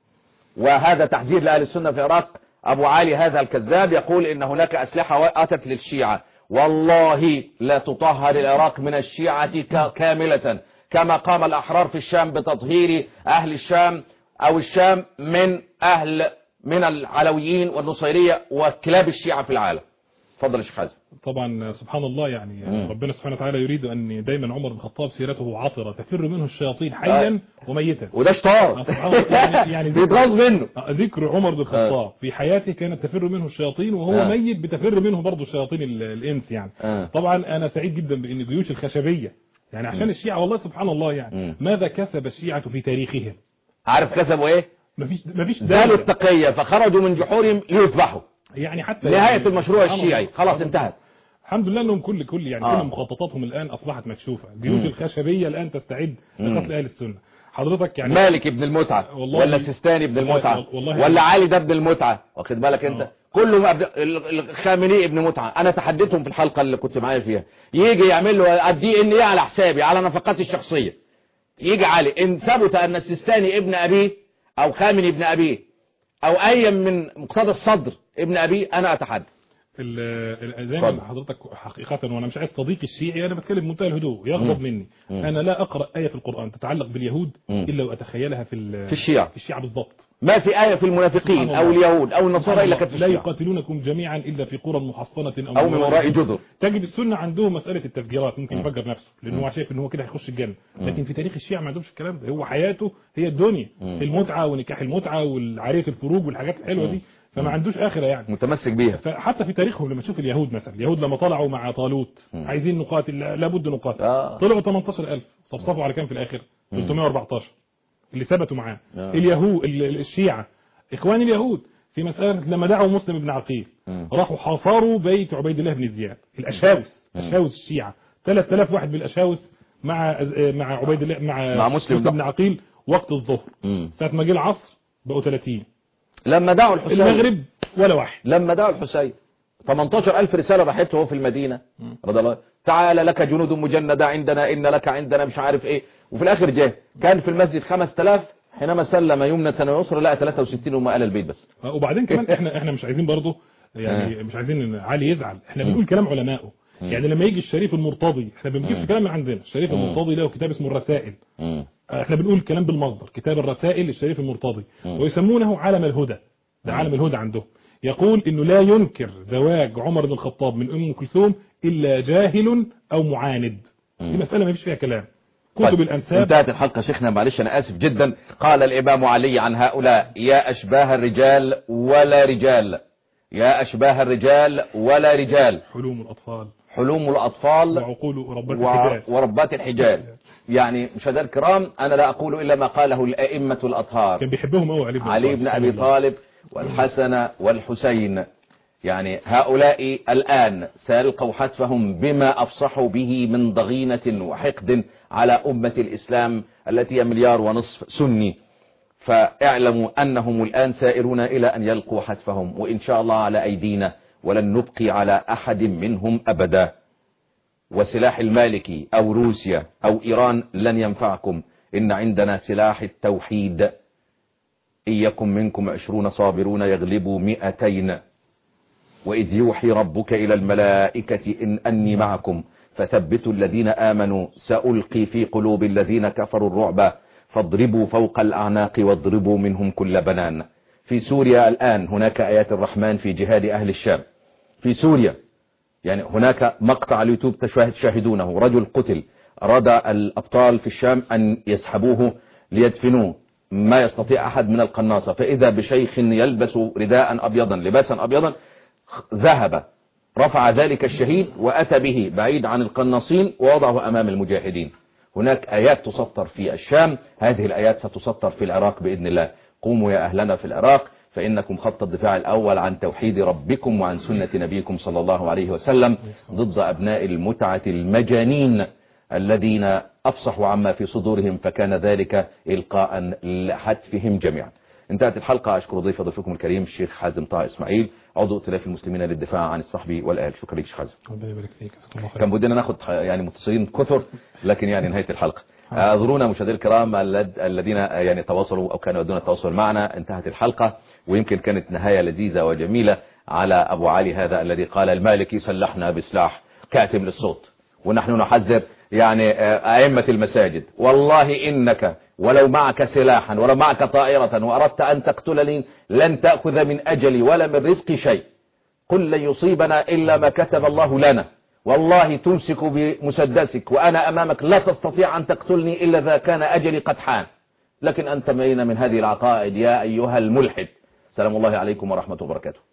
وهذا تحذير لأهل السنة في العراق أبو علي هذا الكذاب يقول إن هناك أسلحة أتت للشيعة والله لا تطهر العراق من الشيعة ك- كاملة كما قام الأحرار في الشام بتطهير أهل الشام أو الشام من أهل من العلويين والنصيرية وكلاب الشيعة في العالم تفضل يا شيخ حازم طبعا سبحان الله يعني مم. ربنا سبحانه وتعالى يريد أن دايما عمر بن الخطاب سيرته عطرة تفر منه الشياطين حيا وميتا وده آه، شطار سبحان الله يعني يعني بيتغاظ منه آه، ذكر عمر بن الخطاب في حياته كانت تفر منه الشياطين وهو آه. ميت بتفر منه برضه شياطين ال- الإنس يعني آه. طبعا أنا سعيد جدا بأن جيوش الخشبية يعني عشان الشيعة والله سبحان الله يعني مم. ماذا كسب الشيعة في تاريخهم عارف كسبوا ايه مفيش مفيش زالوا دولة. التقية فخرجوا من جحورهم ليذبحوا يعني حتى نهاية يعني المشروع سبحان الشيعي الله. خلاص انتهت الحمد لله انهم كل كل يعني آه. كل مخططاتهم الان اصبحت مكشوفه جيوش مم. الخشبيه الان تستعد مم. لقتل اهل السنه حضرتك يعني مالك ابن المتعة والله- ولا سيستاني ابن والله- المتعة والله- ولا علي ده ابن المتعة واخد بالك انت آه. كلهم أبد... ال- الخامنئي ابن متعة انا تحديتهم في الحلقة اللي كنت معايا فيها يجي يعمل له الدي ان ايه على حسابي على نفقاتي الشخصية يجي علي ان ثبت ان السيستاني ابن ابيه او خامنئي ابن ابيه او اي من مقتضى الصدر ابن ابيه انا اتحدى ال- ال- زي ما اتفضل. حضرتك حقيقه وانا مش عايز صديقي الشيعي انا بتكلم بمنتهى الهدوء يغضب مم. مني مم. انا لا اقرا ايه في القران تتعلق باليهود مم. الا واتخيلها في ال- في الشيعة في الشيعه بالضبط ما في آية في المنافقين سبحان او الله. اليهود او النصارى الا كانت في لا الشيعة يقاتلونكم جميعا الا في قرى محصنه او, او من وراء جدر تجد السنه عندهم مساله التفجيرات ممكن مم. يفجر نفسه لانه مم. هو شايف ان هو كده هيخش الجنه مم. لكن في تاريخ الشيعه ما عندهمش الكلام ده هو حياته هي الدنيا مم. المتعه ونكاح المتعه والعاريه الفروج والحاجات الحلوه مم. دي فما عندوش اخره يعني متمسك بيها فحتى في تاريخهم لما تشوف اليهود مثلا اليهود لما طلعوا مع طالوت مم. عايزين نقاتل لا- لابد نقاتل آه. طلعوا 18000 صفصفوا على كام في الاخر مم. 314 اللي ثبتوا معاه آه. اليهود ال- ال- الشيعة اخوان اليهود في مسألة لما دعوا مسلم بن عقيل مم. راحوا حاصروا بيت عبيد الله بن زياد الاشاوس مم. اشاوس الشيعة 3000 واحد من الاشاوس مع مع عبيد الله مع, مع مسلم مسلم بن بن عقيل وقت الظهر مم. ساعة ما جه العصر بقوا 30 لما دعوا الحسين المغرب ولا واحد لما دعوا الحسين 18000 رسالة راحت له في المدينة رضي الله تعالى لك جنود مجندة عندنا إن لك عندنا مش عارف إيه وفي الآخر جه كان في المسجد 5000 حينما سلم يمنة ويسرى لقى 63 هم آل البيت بس وبعدين كمان احنا احنا مش عايزين برضه يعني مش عايزين ان علي يزعل احنا بنقول كلام علمائه يعني لما يجي الشريف المرتضي احنا ما بنجيبش كلام من عندنا الشريف المرتضي له كتاب اسمه الرسائل مم. احنا بنقول الكلام بالمصدر كتاب الرسائل للشريف المرتضي مم. ويسمونه عالم الهدى ده عالم الهدى عندهم يقول انه لا ينكر زواج عمر بن الخطاب من ام كلثوم الا جاهل او معاند دي مساله ما فيش فيها كلام كتب طيب، الانساب انتهت الحلقة شيخنا معلش أنا آسف جدا قال الإمام علي عن هؤلاء يا أشباه الرجال ولا رجال يا أشباه الرجال ولا رجال حلوم الأطفال حلوم الأطفال وعقول ربات و- الحجاز وربات الحجاز يعني مشاهدينا الكرام أنا لا أقول إلا ما قاله الأئمة الأطهار كان بيحبهم قوي علي بن علي بن أبي طالب والحسن والحسين يعني هؤلاء الآن سيلقوا حتفهم بما أفصحوا به من ضغينة وحقد على أمة الإسلام التي هي مليار ونصف سني فاعلموا أنهم الآن سائرون إلى أن يلقوا حتفهم وإن شاء الله على أيدينا ولن نبقي على أحد منهم أبدا وسلاح المالكي أو روسيا أو إيران لن ينفعكم إن عندنا سلاح التوحيد إن يكن منكم عشرون صابرون يغلبوا مئتين وإذ يوحي ربك إلى الملائكة إن أني معكم فثبتوا الذين آمنوا سألقي في قلوب الذين كفروا الرعب فاضربوا فوق الأعناق واضربوا منهم كل بنان في سوريا الآن هناك آيات الرحمن في جهاد أهل الشام في سوريا يعني هناك مقطع على اليوتيوب تشاهد تشاهدونه رجل قتل أراد الأبطال في الشام أن يسحبوه ليدفنوه ما يستطيع أحد من القناصة فإذا بشيخ يلبس رداء أبيضا لباسا أبيضا ذهب رفع ذلك الشهيد وأتى به بعيد عن القناصين ووضعه أمام المجاهدين هناك آيات تسطر في الشام هذه الآيات ستسطر في العراق بإذن الله قوموا يا أهلنا في العراق فإنكم خط الدفاع الأول عن توحيد ربكم وعن سنة نبيكم صلى الله عليه وسلم ضد أبناء المتعة المجانين الذين أفصحوا عما في صدورهم فكان ذلك إلقاء لحتفهم جميعا انتهت الحلقة أشكر ضيف ضيفكم الكريم الشيخ حازم طه إسماعيل عضو ائتلاف المسلمين للدفاع عن الصحب والآل شكرا لك شيخ حازم ربنا يبارك فيك جزاكم الله خير كان بدنا ناخذ يعني متصلين كثر لكن يعني نهاية الحلقة اعذرونا مشاهدينا الكرام الذ- الذين يعني تواصلوا او كانوا يدون التواصل معنا انتهت الحلقة ويمكن كانت نهاية لذيذة وجميلة على ابو علي هذا الذي قال المالكي سلحنا بسلاح كاتم للصوت ونحن نحذر يعني آه، ائمة المساجد والله انك ولو معك سلاحا ولو معك طائرة واردت ان تقتلني لن تأخذ من اجلي ولا من رزقي شيء قل لن يصيبنا إلا ما كتب الله لنا والله تمسك بمسدسك وأنا أمامك لا تستطيع أن تقتلني إلا إذا كان أجلي قد حان لكن أنت بين من هذه العقائد يا أيها الملحد سلام الله عليكم ورحمة وبركاته